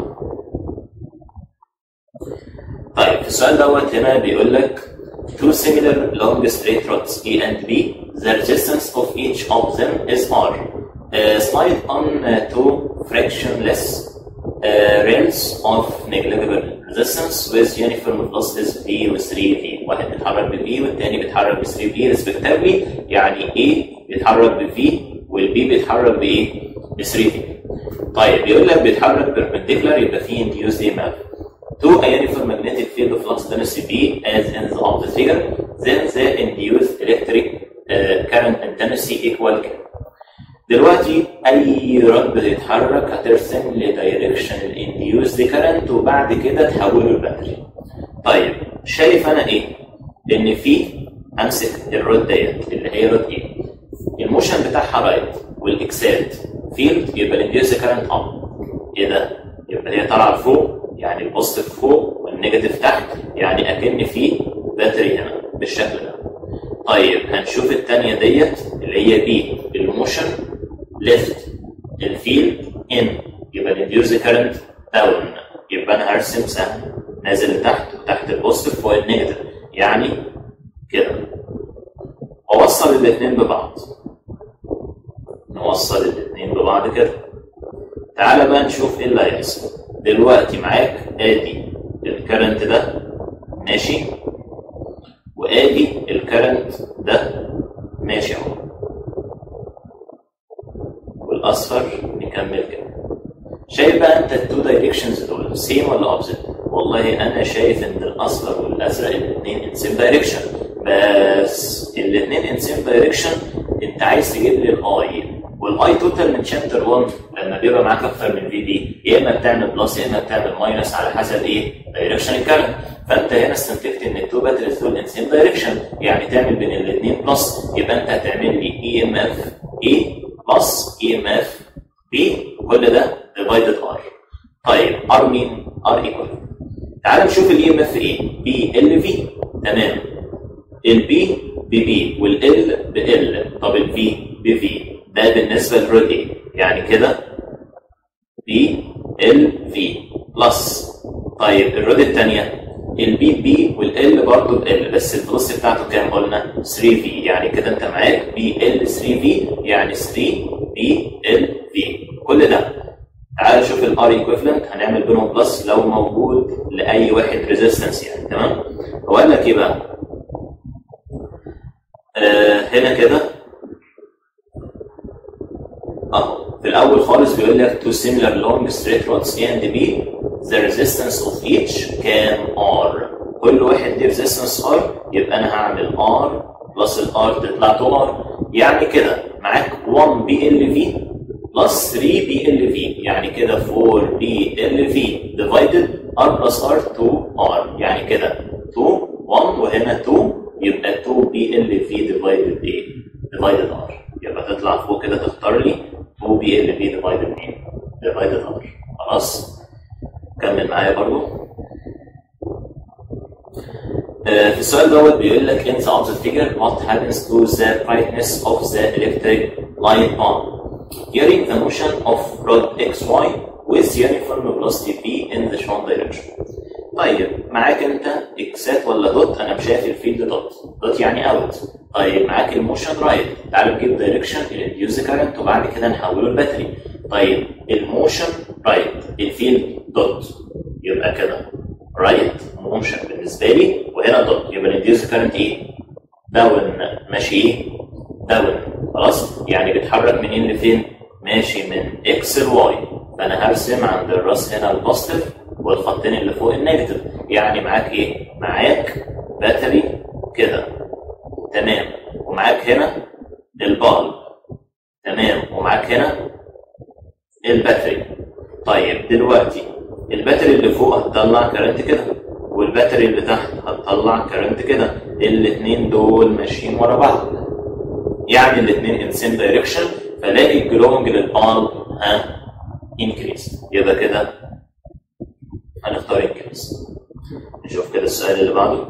طيب في السؤال دوت هنا بيقول لك two similar long straight rods A and B the resistance of each of them is R uh, slide on uh, two frictionless uh, rails of negligible resistance with uniform velocities V و 3V واحد بيتحرك ب V والتاني بيتحرك ب 3V respectively يعني A بيتحرك ب V وال B بيتحرك ب ايه؟ ب 3V طيب بيقول لك بيتحرك perpendicular يبقى فيه induced EMF to a uniform magnetic field of flux density B as in the of the figure then the induced electric uh, current intensity equal كام دلوقتي اي رد بيتحرك هترسم لدايركشن الانديوز كارنت وبعد كده تحوله لباتري. طيب شايف انا ايه؟ ان في امسك الرد ديت اللي هي رد ايه؟ الموشن بتاعها رايت والاكسات فيلد يبقى الانديوز كارنت اب. ايه ده؟ يبقى هي طالعه لفوق يعني البوزيتيف فوق والنيجاتيف تحت يعني اكن في باتري هنا بالشكل ده. طيب هنشوف الثانيه ديت اللي هي بي الموشن ليفت الفيلد ان يبقى الديوز كارنت داون يبقى انا هرسم سهم نازل لتحت وتحت البوزيتيف فوق النيجاتيف يعني كده واوصل الاثنين ببعض نوصل الاثنين ببعض كده تعالى بقى نشوف ايه اللي هيحصل دلوقتي معاك ادي الكرنت ده ماشي وادي الكرنت ده ماشي اهو والاصفر نكمل كده شايف بقى انت التو دايركشنز دول سيم ولا اوبزيت والله انا شايف ان الاصفر والازرق الاثنين ان سيم دايركشن بس الاثنين ان سيم دايركشن انت عايز تجيب لي الاي والاي توتال من شابتر 1 لما بيبقى معاك اكتر من في دي يا اما بتعمل بلس يا اما بتعمل ماينس على حسب ايه دايركشن الكرنت فانت هنا استنتجت ان التو باتريز دول ان سيم دايركشن يعني تعمل بين الاثنين بلس يبقى انت هتعمل لي اي ام اف اي بلس اي ام اف بي كل ده ديفايدد ار طيب ار مين؟ ار ايكوال تعال نشوف الاي ام اف ايه بي ال في تمام البي ببي والال بال طب الفي بفي ده بالنسبه للرود ايه يعني كده بي ال في بلس طيب الرود الثانيه البي بي والال برضه بال بس الفلوس بتاعته كام قلنا 3 في يعني كده انت معاك بي ال 3 في يعني 3 بي ال في كل ده تعال شوف الار ايكويفالنت هنعمل بينهم بلس لو موجود لاي واحد ريزيستنس يعني تمام هو قال لك ايه بقى آه هنا كده اهو في الاول خالص بيقول لك two similar long straight rods A and B the resistance of each كام R كل واحد ليه resistance R يبقى انا هعمل R بلس ال R تطلع 2R يعني كده معاك 1 BLV بلس 3 BLV يعني كده 4 BLV divided R بلس R 2R يعني كده 2 1 وهنا 2 يبقى 2 BLV divided ايه؟ divided R يبقى تطلع فوق كده تختار لي 2 BLV divided مين؟ divided R خلاص؟ كمل معايا برضو آه، في السؤال دوت بيقول لك in the opposite figure what happens to the brightness of the electric light bulb during the motion of rod xy with uniform velocity v in the shown direction طيب معاك انت اكسات ولا دوت انا مش شايف الفيلد دوت دوت يعني اوت طيب معاك الموشن رايت تعال نجيب دايركشن الانديوز كارنت وبعد كده نحوله لباتري طيب الموشن رايت الفيلد دوت يبقى كده رايت موشن بالنسبه لي وهنا دوت يبقى الانديوز كارنت ايه؟ داون ماشي ايه؟ داون خلاص يعني بيتحرك منين لفين؟ ماشي من اكس لواي فانا هرسم عند الراس هنا البوزيتيف والخطين اللي فوق النيجاتيف يعني معاك ايه؟ معاك باتري كده تمام ومعاك هنا البالب تمام ومعاك هنا الباتري طيب دلوقتي الباتري اللي فوق هتطلع كرنت كده والباتري اللي تحت هتطلع كرنت كده الاثنين دول ماشيين ورا بعض يعني الاثنين ان سيم دايركشن فلاقي الجلونج للبالب ها increase يبقى كده هنختار increase نشوف كده السؤال اللي بعده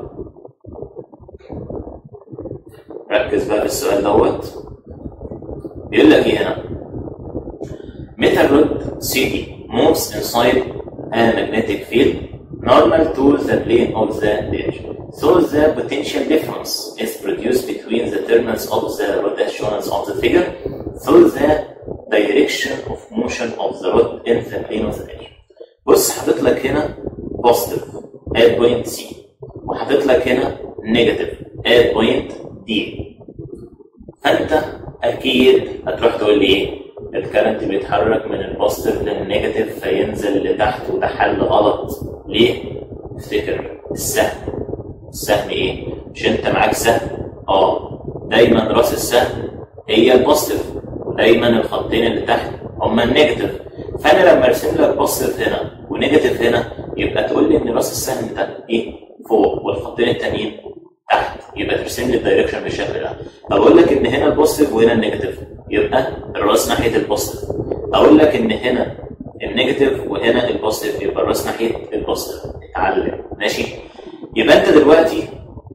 ركز بقى في السؤال دوت بيقول لك ايه هنا metal rod CD moves inside a magnetic field normal to the plane of the edge. So the potential difference is produced between the terminals of the rod as shown on the figure through the direction of motion of the rod in the plane of the edge. بص حاطط لك هنا positive at point C وحاطط لك هنا negative at point D فانت اكيد هتروح تقول لي ايه الكرنت بيتحرك من البوزيتيف للنيجاتيف فينزل لتحت وده حل غلط ليه؟ افتكر السهم السهم ايه؟ مش انت معاك سهم؟ اه دايما راس السهم هي البوزيتيف ودايما الخطين اللي تحت هما النيجاتيف فانا لما ارسم لك بوزيتيف هنا ونيجاتيف هنا يبقى تقول لي ان راس السهم ده ايه؟ فوق والخطين التانيين تحت يبقى ترسم لي الدايركشن بالشكل ده اقول لك ان هنا البوزيتيف وهنا النيجاتيف يبقى الراس ناحيه البوزيتيف اقول لك ان هنا النيجاتيف وهنا البوزيتيف يبقى الراس ناحيه البوزيتيف اتعلم ماشي يبقى انت دلوقتي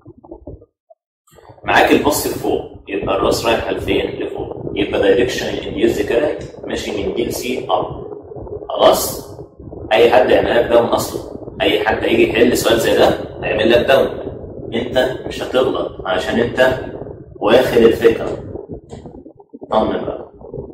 معاك البوزيتيف فوق يبقى الراس رايحه لفين لفوق يبقى دايركشن الانديوز كارنت ماشي من دي سي اب خلاص اي حد يعمل لك داون اصلا اي حد هيجي يحل سؤال زي ده هيعمل لك داون انت مش هتغلط عشان انت واخد الفكره طمن بقى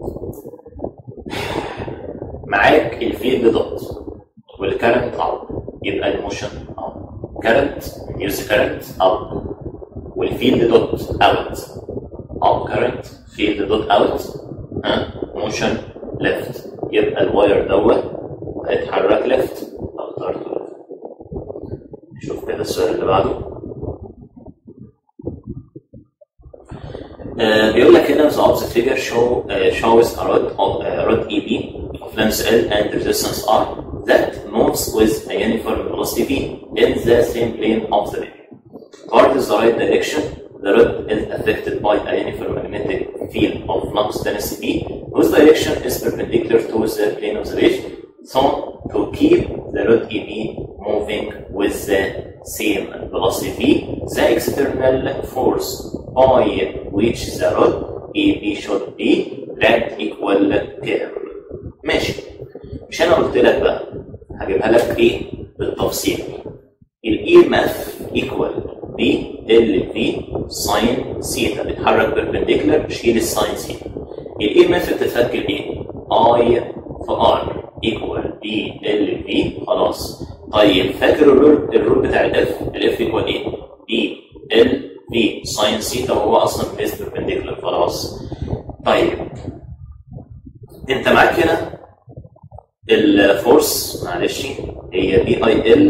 معاك الفيلد دوت والكرنت اب يبقى الموشن اب كرنت يوز كرنت اب والفيلد دوت اوت اب كرنت فيلد دوت اوت ها موشن ليفت يبقى الواير دوت هيتحرك ليفت اخترته ليفت نشوف كده السؤال اللي بعده Uh, بيقول لك هنا the opposite figure show uh, shows a rod of uh, rod EB of length L and resistance R that moves with a uniform velocity V in the same plane of the ring. Toward the right direction, the rod is affected by a uniform magnetic field of flux density B, whose direction is perpendicular to the plane of the ridge. So, to keep the rod EB moving with the same velocity V, the external force by which the rod AB should be dragged equal curve. ماشي مش انا قلت لك بقى هجيبها لك ايه بالتفصيل الاي ماف ايكوال بي ال في ساين سيتا بيتحرك بيربنديكولار شيل الساين سيتا الاي ماف بتتفك ايه؟ اي في ار ايكوال بي ال في خلاص طيب فاكر الرول الرول بتاع الاف الاف ايكوال ايه؟ بي ال في ساين سيتا وهو اصلا بيز بيربنديكولار خلاص طيب انت معاك هنا الفورس معلش هي بي اي ال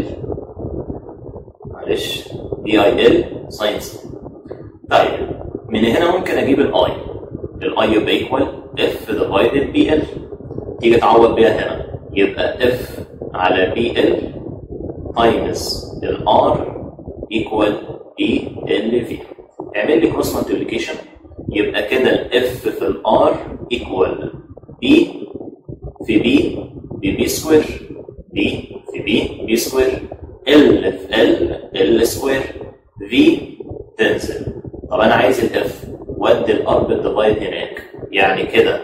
معلش بي اي ال ساين سيتا طيب من هنا ممكن اجيب الاي الاي يبقى ايكوال اف ديفايدد بي ال تيجي تعوض بيها هنا يبقى اف على بي ال تايمز الار ايكوال بي ال في اعمل لي كروس مالتيبليكيشن يبقى كده الاف في الار ايكوال بي في بي بي سكوير بي في بي بي سكوير ال في ال ال سكوير في تنزل طب انا عايز الاف وادي الار بالديفايد هناك يعني كده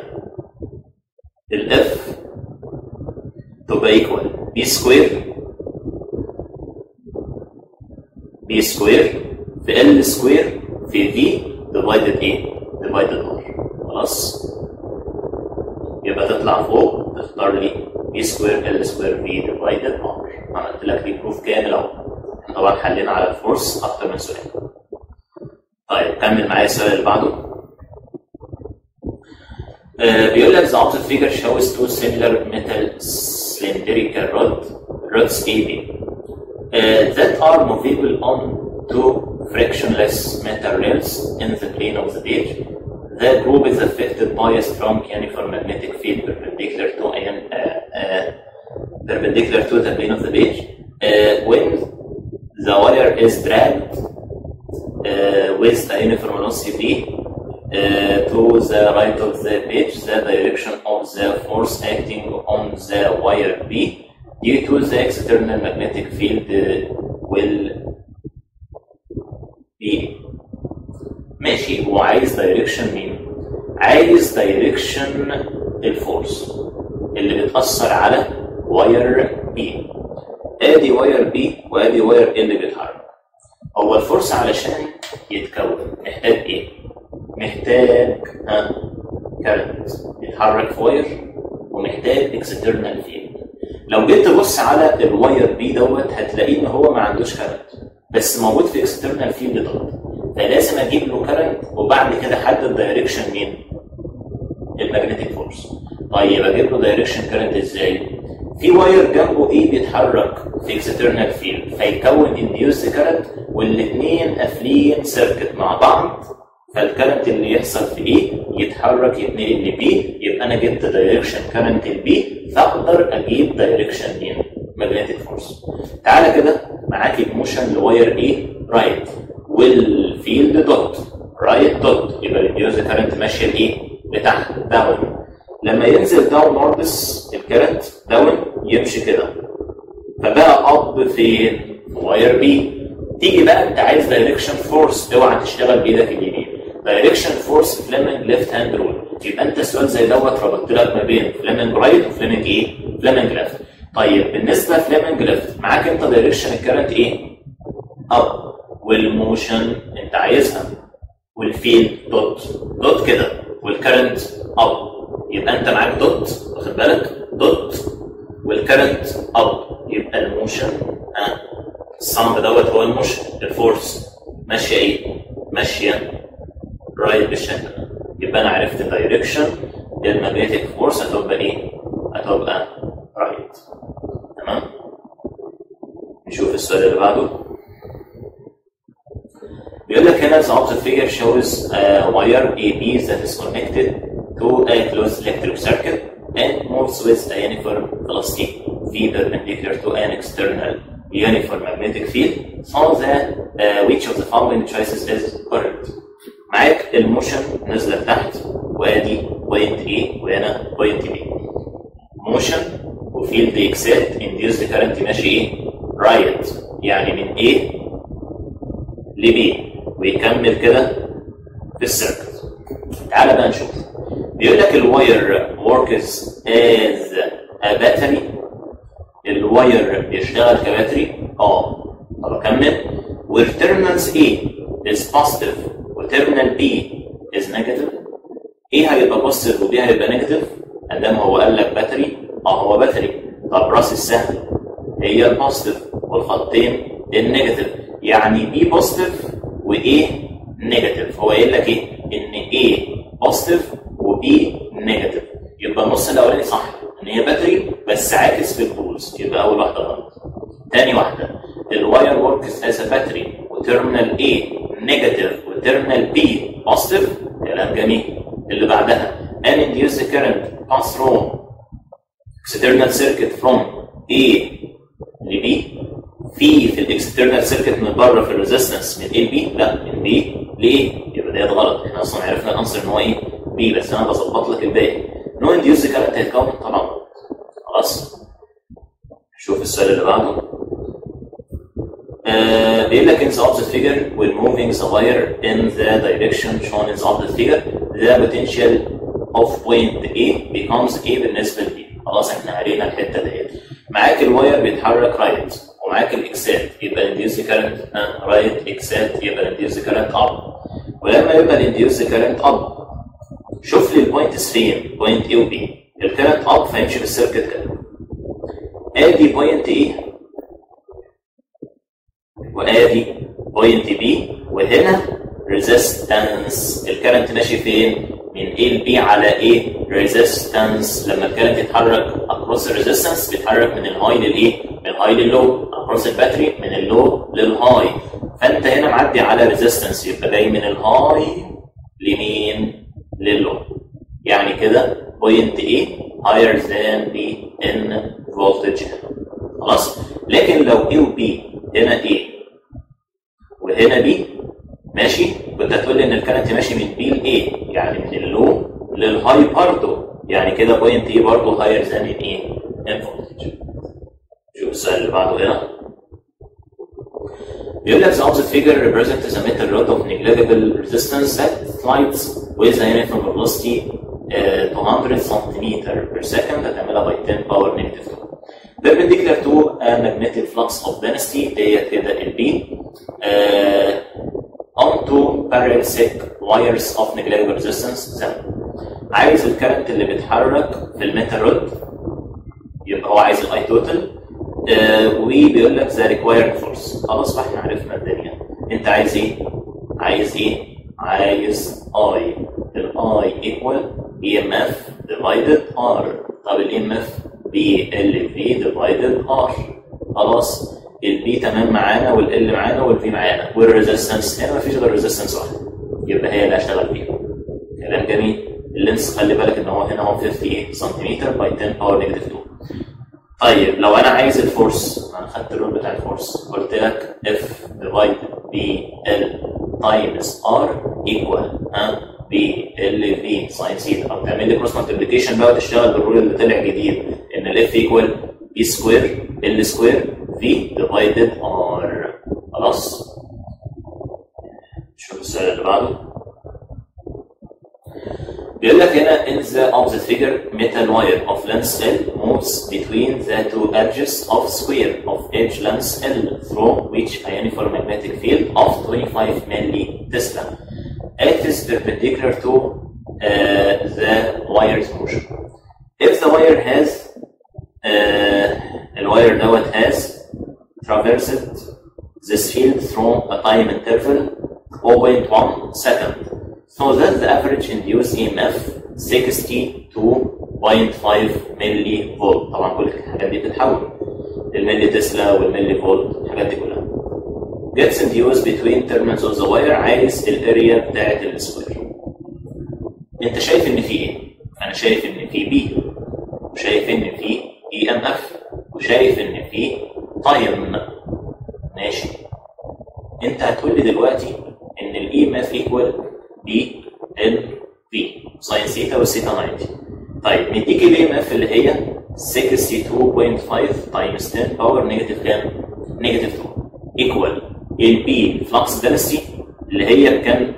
الاف تبقى ايكوال بي سكوير بي سكوير في ال سكوير في في ديفايدد ايه؟ ديفايدد ار خلاص يبقى تطلع فوق تختار لي بي سكوير ال سكوير في ديفايدد ار عملت لك دي بروف كامل اهو احنا طبعا حلينا على الفورس اكتر من سؤال طيب كمل معايا السؤال اللي بعده آه بيقول لك the opposite figure shows two similar metal cylindrical rod rods AB uh, that are movable on two frictionless metal rails in the plane of the page. The group is affected by a strong uniform magnetic field perpendicular to an, uh, uh, perpendicular to the plane of the page. Uh, when the wire is dragged uh, with the uniform velocity V, uh, to the right of the page the direction of the force acting on the wire B due to the external magnetic field uh, will be ماشي هو عايز دايركشن مين؟ عايز دايركشن الفورس اللي بتأثر على واير بي ادي واير بي وادي واير ايه اللي بيتحرك هو الفورس علشان يتكون محتاج ايه؟ محتاج ها كارنت يتحرك في واير ومحتاج اكسترنال فيلد لو جيت تبص على الواير بي دوت هتلاقيه ان هو ما عندوش كارنت بس موجود في اكسترنال فيلد دوت فلازم اجيب له كارنت وبعد كده احدد دايركشن مين؟ المagnetic فورس طيب اجيب له دايركشن كارنت ازاي؟ في واير جنبه ايه بيتحرك في اكسترنال فيلد فيكون انديوس كارنت والاثنين قافلين سيركت مع بعض فالكرنت اللي يحصل في ايه يتحرك يتنقل لبي يبقى انا جبت دايركشن كرنت البي فاقدر اجيب دايركشن مين؟ ماجنتيك فورس. تعالى كده معاك موشن لواير ايه؟ رايت والفيلد دوت رايت دوت يبقى الديوز كرنت ماشيه لايه؟ لتحت داون لما ينزل داون نوردس الكرنت داون يمشي كده فبقى اب فين؟ واير بي تيجي بقى انت عايز دايركشن فورس اوعى تشتغل بايدك اليمين دايركشن فورس فليمنج ليفت هاند رول يبقى انت سؤال زي دوت ربطت لك ما بين فليمنج رايت وفليمنج ايه؟ فليمنج ليفت طيب بالنسبه لفليمنج ليفت معاك انت دايركشن الكرنت ايه؟ اب والموشن انت عايزها والفيلد دوت دوت كده والكرنت اب يبقى انت معاك دوت واخد بالك دوت والكرنت اب يبقى الموشن ها الصمب دوت هو الموشن الفورس ماشيه ايه؟ ماشيه رايت بالشكل ده يبقى انا عرفت الدايركشن الماجنتيك فورس هتبقى ايه؟ هتبقى رايت تمام؟ نشوف السؤال اللي بعده بيقول لك هنا the opposite figure shows a wire AB that is connected to a closed electric circuit and moves with a uniform velocity v perpendicular to an external uniform magnetic field so that uh, which of the following choices is correct معاك الموشن نازله لتحت وادي بوينت A وهنا بوينت B موشن وفيلد اكسات انديوسد كارنت ماشي ايه؟ رايت يعني من A ل B ويكمل كده في السيركت تعالى بقى نشوف بيقول لك الواير works as a battery الواير بيشتغل كباتري اه طب اكمل والتيرمينالز A is positive وتيرمينال B is negative ايه هيبقى بوزيتيف وبي هيبقى نيجاتيف ادام هو قال لك باتري اه هو باتري طب راس السهم هي البوزيتيف والخطين النيجاتيف يعني بي بوزيتيف وايه نيجاتيف هو قايل لك ايه ان ايه بوزيتيف وبي نيجاتيف يبقى النص الاولاني صح ان هي باتري بس عاكس في البولز يبقى اول واحده غلط تاني واحده الواير وركس از باتري وتيرمينال A نيجاتيف وتيرمينال B بوزيتيف كلام جميل اللي بعدها an induced current pass through external circuit from A ل B في في الاكسترنال سيركت من بره في الريزستنس من A ل B لا من B ل A يبقى ده غلط احنا اصلا عرفنا الانسر ان هو ايه B بس انا بظبط لك الباقي نو انديوس كارنت هيتكون طبعا غلط خلاص شوف السؤال اللي بعده آه بيقول لك in the opposite figure when moving the wire in the direction shown in the opposite figure the potential of point A becomes A بالنسبة ل B خلاص احنا قرينا الحتة ديت معاك الواير بيتحرك رايت ومعاك الاكسات يبقى الانديوس كارنت رايت اكسات يبقى الانديوس كارنت اب ولما يبقى الانديوس كارنت اب شوف لي البوينتس فين بوينت A و B الكارنت اب فيمشي في السيركت كده ادي بوينت A وادي بوينت بي وهنا ريزيستنس الكرنت ماشي فين؟ من A ل B على A ريزيستنس لما الكرنت يتحرك اكروس الريزيستنس بيتحرك من الهاي للايه؟ من الهاي لللو اكروس الباتري من اللو للهاي فانت هنا معدي على ريزيستنس يبقى جاي من الهاي لمين؟ للو يعني كده بوينت A higher than B in voltage خلاص لكن لو A و B هنا A وهنا B ماشي كنت هتقول لي ان الكرنت ماشي من B ل A والهاي برضه يعني كده بوينت ايه برضه هاير ذان ايه ان فولتج شوف السؤال اللي بعده هنا بيقول لك the opposite figure represents a metal rod of negligible resistance that slides with a uniform velocity uh, 200 cm per second هتعملها by 10 power negative 2 perpendicular to a magnetic flux of density ديت كده ال B uh, onto parallel thick wires of negligible resistance Z عايز الكرنت اللي بيتحرك في الميتال رود يبقى هو عايز الاي توتال آه وبيقول لك ذا ريكوايرد فورس خلاص بقى احنا عرفنا الدنيا انت عايز ايه؟ عايز ايه؟ عايز اي الاي ايكوال اي ام اف ديفايدد ار طب الاي ام اف بي ال في ديفايدد ار خلاص البي تمام معانا والال معانا والفي معانا والريزستنس هنا مفيش غير ريزستنس واحده يبقى هي اللي هشتغل بيها كلام جميل اللينس خلي بالك ان هو هنا هو 58 سنتيمتر باي 10 باور نيجاتيف 2 طيب لو انا عايز الفورس انا خدت الرول بتاع الفورس قلت لك اف ديفايد بي ال تايمز ار ايكوال ها بي ال في ساين سيتا او تعمل لي كروس مالتيبليكيشن بقى وتشتغل بالرول اللي طلع جديد ان الاف ايكوال بي سكوير ال سكوير في ديفايدد ار خلاص شوف السؤال اللي بعده بيقول لك هنا in the opposite figure metal wire of length L moves between the two edges of square of edge length L through which a uniform magnetic field of 25 milli Tesla acts perpendicular to uh, the wire's motion. If the wire has uh, الواير دوت has traversed this field through a time interval 0.1 second so that the average induced EMF 62.5 ملي فولت طبعا كل الحاجات دي بتتحول الملي تسلا والملي فولت الحاجات دي كلها gets induced between terminals of the wire عايز الاريا بتاعت السكوير انت شايف ان في ايه؟ انا شايف ان في بي وشايف ان في اي ام اف وشايف ان في تايم ماشي انت هتقول لي دلوقتي ان الاي ام اف ايكوال بي ال في ساين ثيتا والثيتا 90 طيب مديك الاي ام اف اللي هي 62.5 تايمز 10 باور نيجاتيف كام؟ نيجاتيف 2 ايكوال البي فلكس دنسيتي اللي هي بكام؟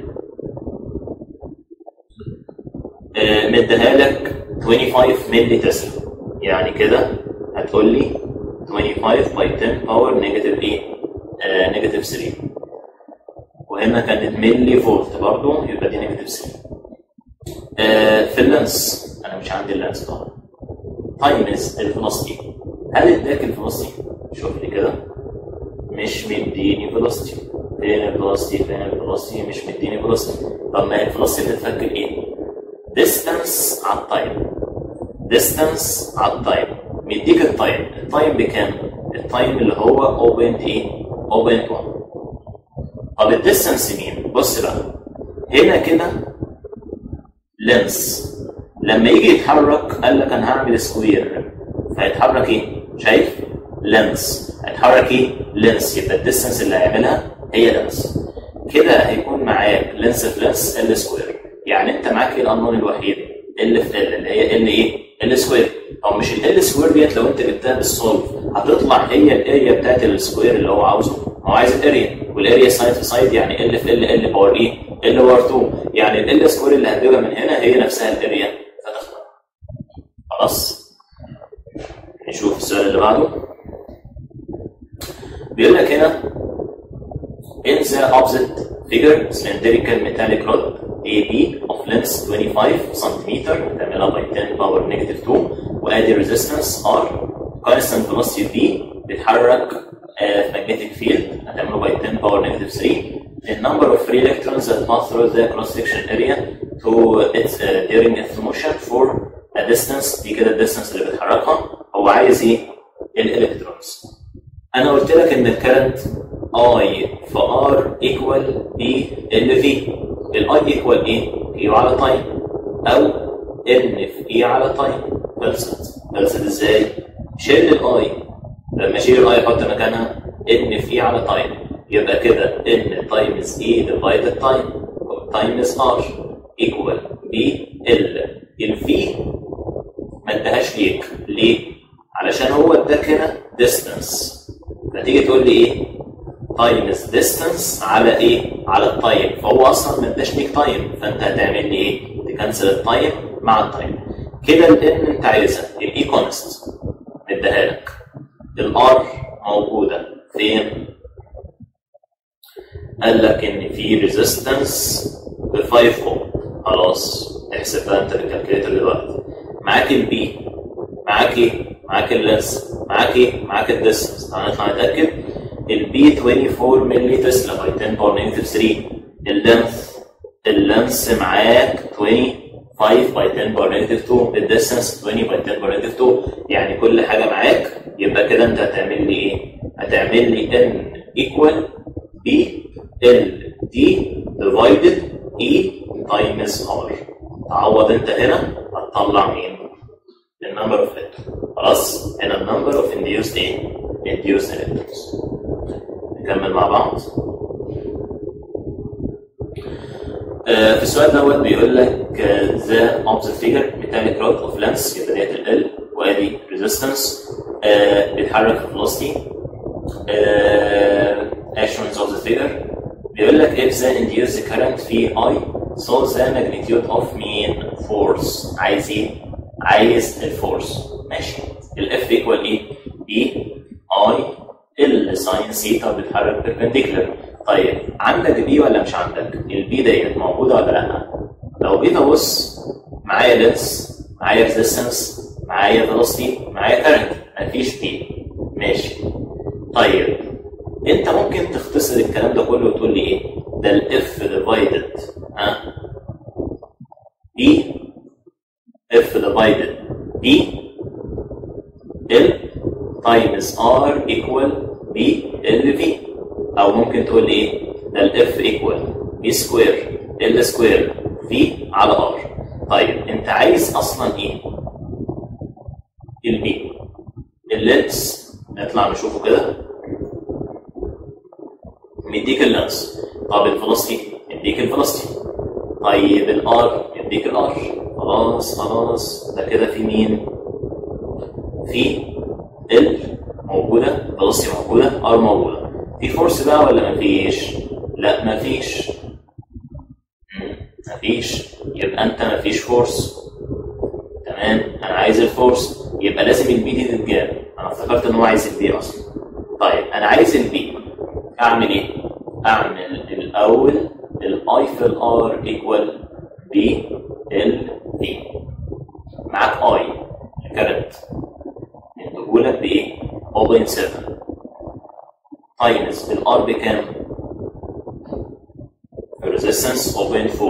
آه مديها لك 25 ملي تسلا يعني كده هتقول لي 25 باي 10 باور نيجاتيف ايه؟ آه نيجاتيف 3 وهنا كانت ملي فولت برضو يبقى دي نيجاتيف 3 آه في اللانس انا مش عندي اللانس طبعا تايمز الفيلوسيتي هل اداك الفيلوسيتي؟ شوف لي كده مش مديني فيلوسيتي فين الفيلوسيتي فين الفيلوسيتي مش مديني فيلوسيتي طب ما الفيلوسيتي بتتفك بايه؟ ديستانس على التايم ديستانس على التايم مديك التايم التايم بكام؟ التايم اللي هو 0.8 0.1 طب الديستانس مين؟ بص بقى هنا كده لينس لما يجي يتحرك قال لك انا هعمل سكوير فيتحرك ايه؟ شايف؟ لينس هيتحرك ايه؟ لينس يبقى الديستانس اللي هيعملها هي لينس كده هيكون معاك لينس في لينس ال سكوير يعني انت معاك ايه الانون الوحيد؟ ال في ال اللي هي ال ايه؟ ال سكوير طب مش ال سكوير ديت لو انت جبتها بالسولف هتطلع هي الاريا بتاعت السكوير اللي هو عاوزه هو عايز الاريا والاريا سايد في سايد يعني ال في ال ال باور ايه؟ ال باور 2 يعني ال سكوير اللي هتجيبها من هنا هي نفسها الاريا فتختار خلاص نشوف السؤال اللي بعده بيقول لك هنا in the opposite figure cylindrical metallic rod AB of length 25 cm هتعملها by 10 power negative 2 وادي resistance R constant velocity V بيتحرك في magnetic field هتعمله by 10 power negative 3 the number of free electrons that pass through the cross section area to its uh, during its motion for a distance دي كده الديستانس اللي بيتحركها هو عايز ايه؟ الالكترونز انا قلت لك ان الكرنت اي في ار ايكوال بي ال في الاي ايكوال ايه؟ كيو على تايم او ان في اي على تايم خلصت خلصت ازاي؟ شيل الاي لما اشيل الاي احط مكانها ان في اي على تايم يبقى كده ان تايمز اي ديفايدد تايم تايمز ار ايكوال بي ال الفي ما ادهاش ليك ليه؟ علشان هو اداك هنا ديستانس فتيجي تقول لي ايه؟ تايمز ديستانس على ايه؟ على التايم فهو اصلا ما اداش ليك تايم فانت هتعمل لي ايه؟ تكنسل التايم مع التايم كده الان انت عايزها الاي كونست مديها لك الار موجوده فين؟ قال لك ان في ريزيستنس ب 5 اوم خلاص احسب بقى انت بالكالكوليتر دلوقتي معاك البي معاك ايه؟ معاك اللينس معاك ايه؟ معاك الديستنس تعالى نطلع نتاكد البي 24 ملي تسلا باي 10 باور نيجاتيف 3 اللينث اللينس معاك 25 باي 10 باور نيجاتيف 2 الديستنس 20 باي 10 باور نيجاتيف 2 يعني كل حاجه معاك يبقى كده انت هتعمل لي ايه؟ هتعمل لي ان ايكوال بي ال دي ديفايدد اي تايمز ار تعوض انت هنا هتطلع مين؟ النمبر اوف الكترون خلاص هنا النمبر اوف induced ايه؟ induced electrons نكمل مع بعض آه، في السؤال دوت بيقول لك ذا اوبزيت فيجر metallic rod of length يبقى ديت ال ال وادي resistance آه، بيتحرك في velocity آه، actions of the figure بيقول لك if the induced current في I so the magnitude of مين force عايز ايه؟ عايز الفورس ماشي الاف ايكوال ايه؟ بي اي ال ساين سيتا بتتحرك بيربنديكولار طيب عندك بي ولا مش عندك؟ البي ديت موجوده ولا لا؟ لو جيت ابص معايا لينس معايا ريزيستنس معايا فيلوسيتي معايا كارنت مفيش بي ماشي طيب انت ممكن تختصر الكلام ده كله وتقول لي ايه؟ ده الاف ديفايدد ها بي اف ديفايدد بي ال تايمز ار ايكوال بي ال في او ممكن تقول لي ايه؟ ده الاف ايكوال بي سكوير ال سكوير في على ار طيب انت عايز اصلا ايه؟ البي اللينس نطلع نشوفه كده مديك اللينس طب الفلوسيتي مديك الفلوسيتي طيب الار يديك الار خلاص خلاص ده كده في مين؟ في ال موجوده فلوسيتي موجوده ار موجوده في فورس بقى ولا مفيش؟ لا مفيش مم، مفيش يبقى انت مفيش فورس تمام انا عايز الفورس يبقى لازم البي دي تتجاب انا افتكرت ان هو عايز البي اصلا طيب انا عايز البي اعمل ايه؟ اعمل الاول الاي في الار ايكوال بي ال في معاك اي الكرنت مديهولك بايه؟ 0.7 تايمز الار بكام؟ الريزيستنس 0.4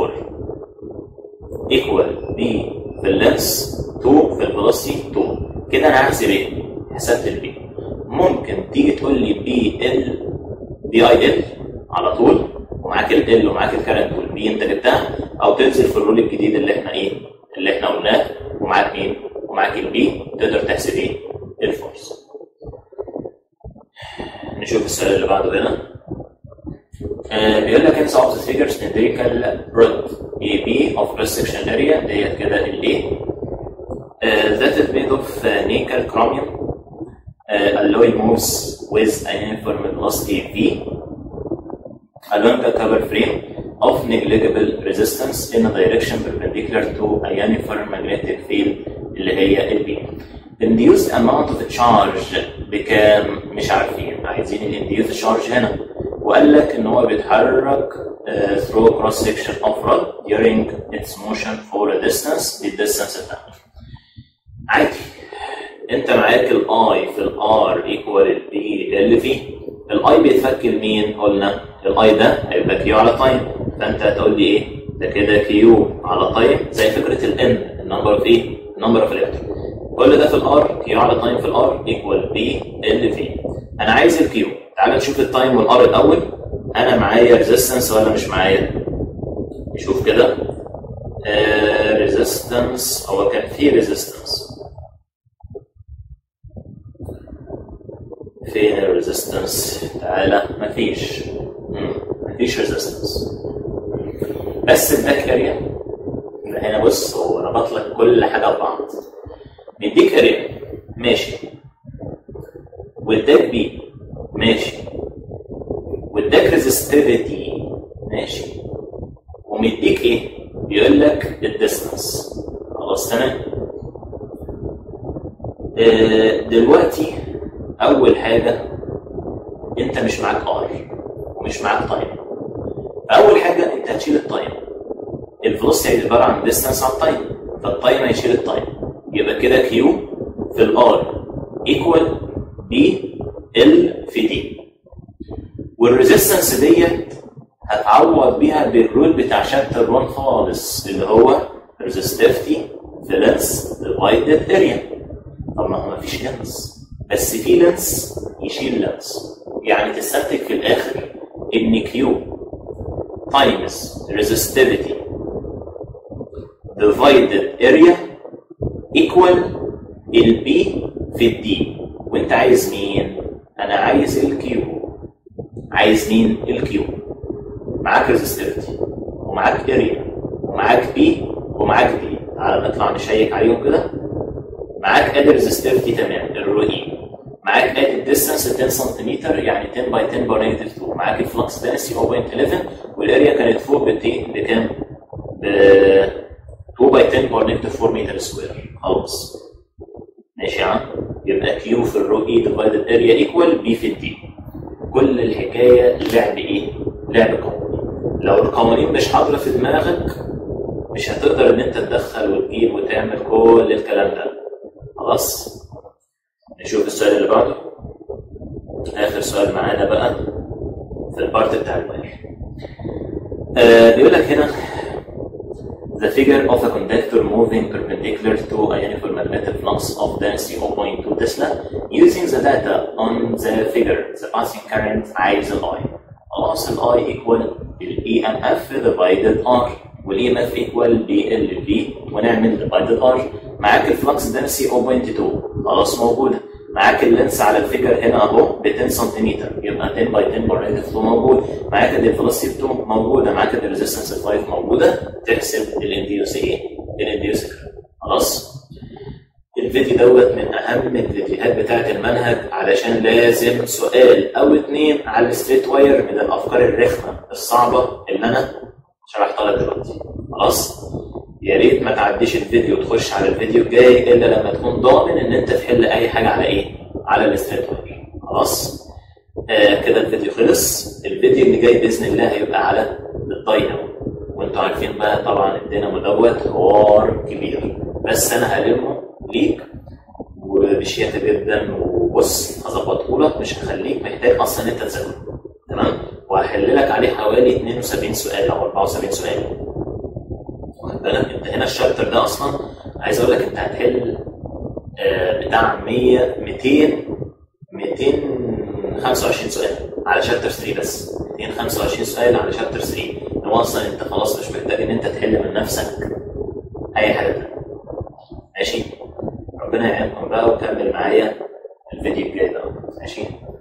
ايكوال بي في اللينس 2 في الفيلوسيتي 2 كده انا هحسب ايه؟ حسبت البي ممكن تيجي تقول لي بي ال بي اي ال على طول ومعاك ال ال ومعاك الكرنت والبي انت جبتها او تنزل في الرول الجديد اللي احنا ايه؟ اللي احنا قلناه ومعاك مين؟ ومعاك البي تقدر تحسب ايه؟ الفورس. نشوف السؤال اللي بعده هنا. آه بيقول لك انسى اوبزيت فيجرز نيدريكال رود اي بي اوف كروس سكشن اريا ديت كده الايه ذات از ميد اوف نيكل كروميوم alloy moves with an uniform velocity v along a cover frame of negligible resistance in a direction perpendicular to a uniform magnetic field اللي هي ال B. Induced amount of charge بكام مش عارفين عايزين ال induced charge هنا وقال لك ان هو بيتحرك uh, through cross section of rod during its motion for a distance دي الديستانس بتاعته. عادي انت معاك الاي في الار ايكوال البي ال في الاي بيتفك لمين قلنا الاي ده هيبقى كيو على تايم فانت هتقول لي ايه ده كده كيو على تايم زي فكره الان النمبر اوف ايه النمبر اوف الكترون كل ده في الار كيو على تايم في الار ايكوال بي ال في انا عايز الكيو تعال نشوف التايم والار الاول انا معايا ريزيستنس ولا مش معايا نشوف كده ريزيستنس هو كان في ريزيستنس فين الريزيستنس تعالى مفيش مم. مفيش ريزيستنس بس الباك اريا هنا بص هو لما ربط لك كل حاجه ببعض مديك اريا ماشي واداك بي ماشي واداك ريزستيفيتي ماشي ومديك ايه؟ بيقول لك الديستانس خلاص تمام آه، دلوقتي اول حاجه انت مش معاك ار ومش معاك تايم اول حاجه انت هتشيل التايم الفلوسيتي عباره عن ديستانس على التايم فالتايم هيشيل التايم يبقى كده كيو في الار ايكوال بي ال في دي والريزيستنس ديت هتعوض بيها بالرول بتاع شابتر 1 خالص اللي هو resistivity في لينس ديفايدد اريا طب ما هو مفيش لينس بس في لينس يشيل لينس يعني تستنتج في الاخر ان كيو تايمز resistivity divided area equal البي في الدي وانت عايز مين؟ انا عايز الكيو عايز مين؟ الكيو معاك ريزستيفيتي ومعاك اريا ومعاك بي ومعاك دي تعالى نطلع نشيك عليهم كده معاك ادي ريزستيفيتي تمام الرو اي معاك ادي الديستانس 10 سنتيمتر يعني 10 باي 10 باور نيجاتيف 2 معاك الفلكس دنسي 0.11 والاريا كانت فوق بكام؟ ب 2 باي 10 باور نيجاتيف 4 متر سكوير خلاص ماشي يا عم يبقى كيو في الرو اي ديفايدد اريا ايكوال بي في الدي كل الحكايه لعب ايه؟ لعب قوانين لو القوانين مش حاضره في دماغك مش هتقدر ان انت تدخل وتجيب وتعمل كل الكلام ده خلاص نشوف السؤال اللي بعده اخر سؤال معانا بقى في البارت بتاع الواير آه بيقول لك هنا the figure of a conductor moving perpendicular to a uniform magnetic flux of density 0.2 Tesla using the data on the figure the passing current عايز ال I خلاص ال I equal ال EMF divided R وال EMF equal BL V ونعمل divided R معاك الفلكس density 0.2 خلاص موجودة معاك اللينس على الفيجر هنا اهو ب 10 سنتيمتر يبقى 10 باي 10 باور نيجاتيف 2 موجود معاك الفلوسيتي 2 موجوده معاك الريزستنس 5 موجوده تحسب الانديوس ايه؟ الانديوس خلاص الفيديو دوت من اهم الفيديوهات بتاعه المنهج علشان لازم سؤال او اتنين على الستريت واير من الافكار الرخمه الصعبه اللي انا شرحتها لك دلوقتي خلاص يا ريت ما تعديش الفيديو وتخش على الفيديو الجاي الا لما تكون ضامن ان انت تحل اي حاجه على ايه؟ على الستريت واير خلاص؟ آه كده الفيديو خلص الفيديو اللي جاي باذن الله هيبقى على الداينامو وانتوا عارفين بقى طبعا الدينامو دوت حوار كبير بس انا هلمه ليك وبشياكه جدا وبص هظبطه لك مش هخليك محتاج اصلا انت تذاكره تمام وهحل لك عليه حوالي 72 سؤال او 74 سؤال واخد بالك انت هنا الشابتر ده اصلا عايز اقول لك انت هتحل آه بتاع 100 200 225 سؤال على شابتر 3 بس 225 سؤال على شابتر 3 هو اصلا انت خلاص مش محتاج ان انت تحل من نفسك اي حاجه تانيه ماشي ربنا يعينكم بقى وكمل معايا الفيديو الجاي ده ماشي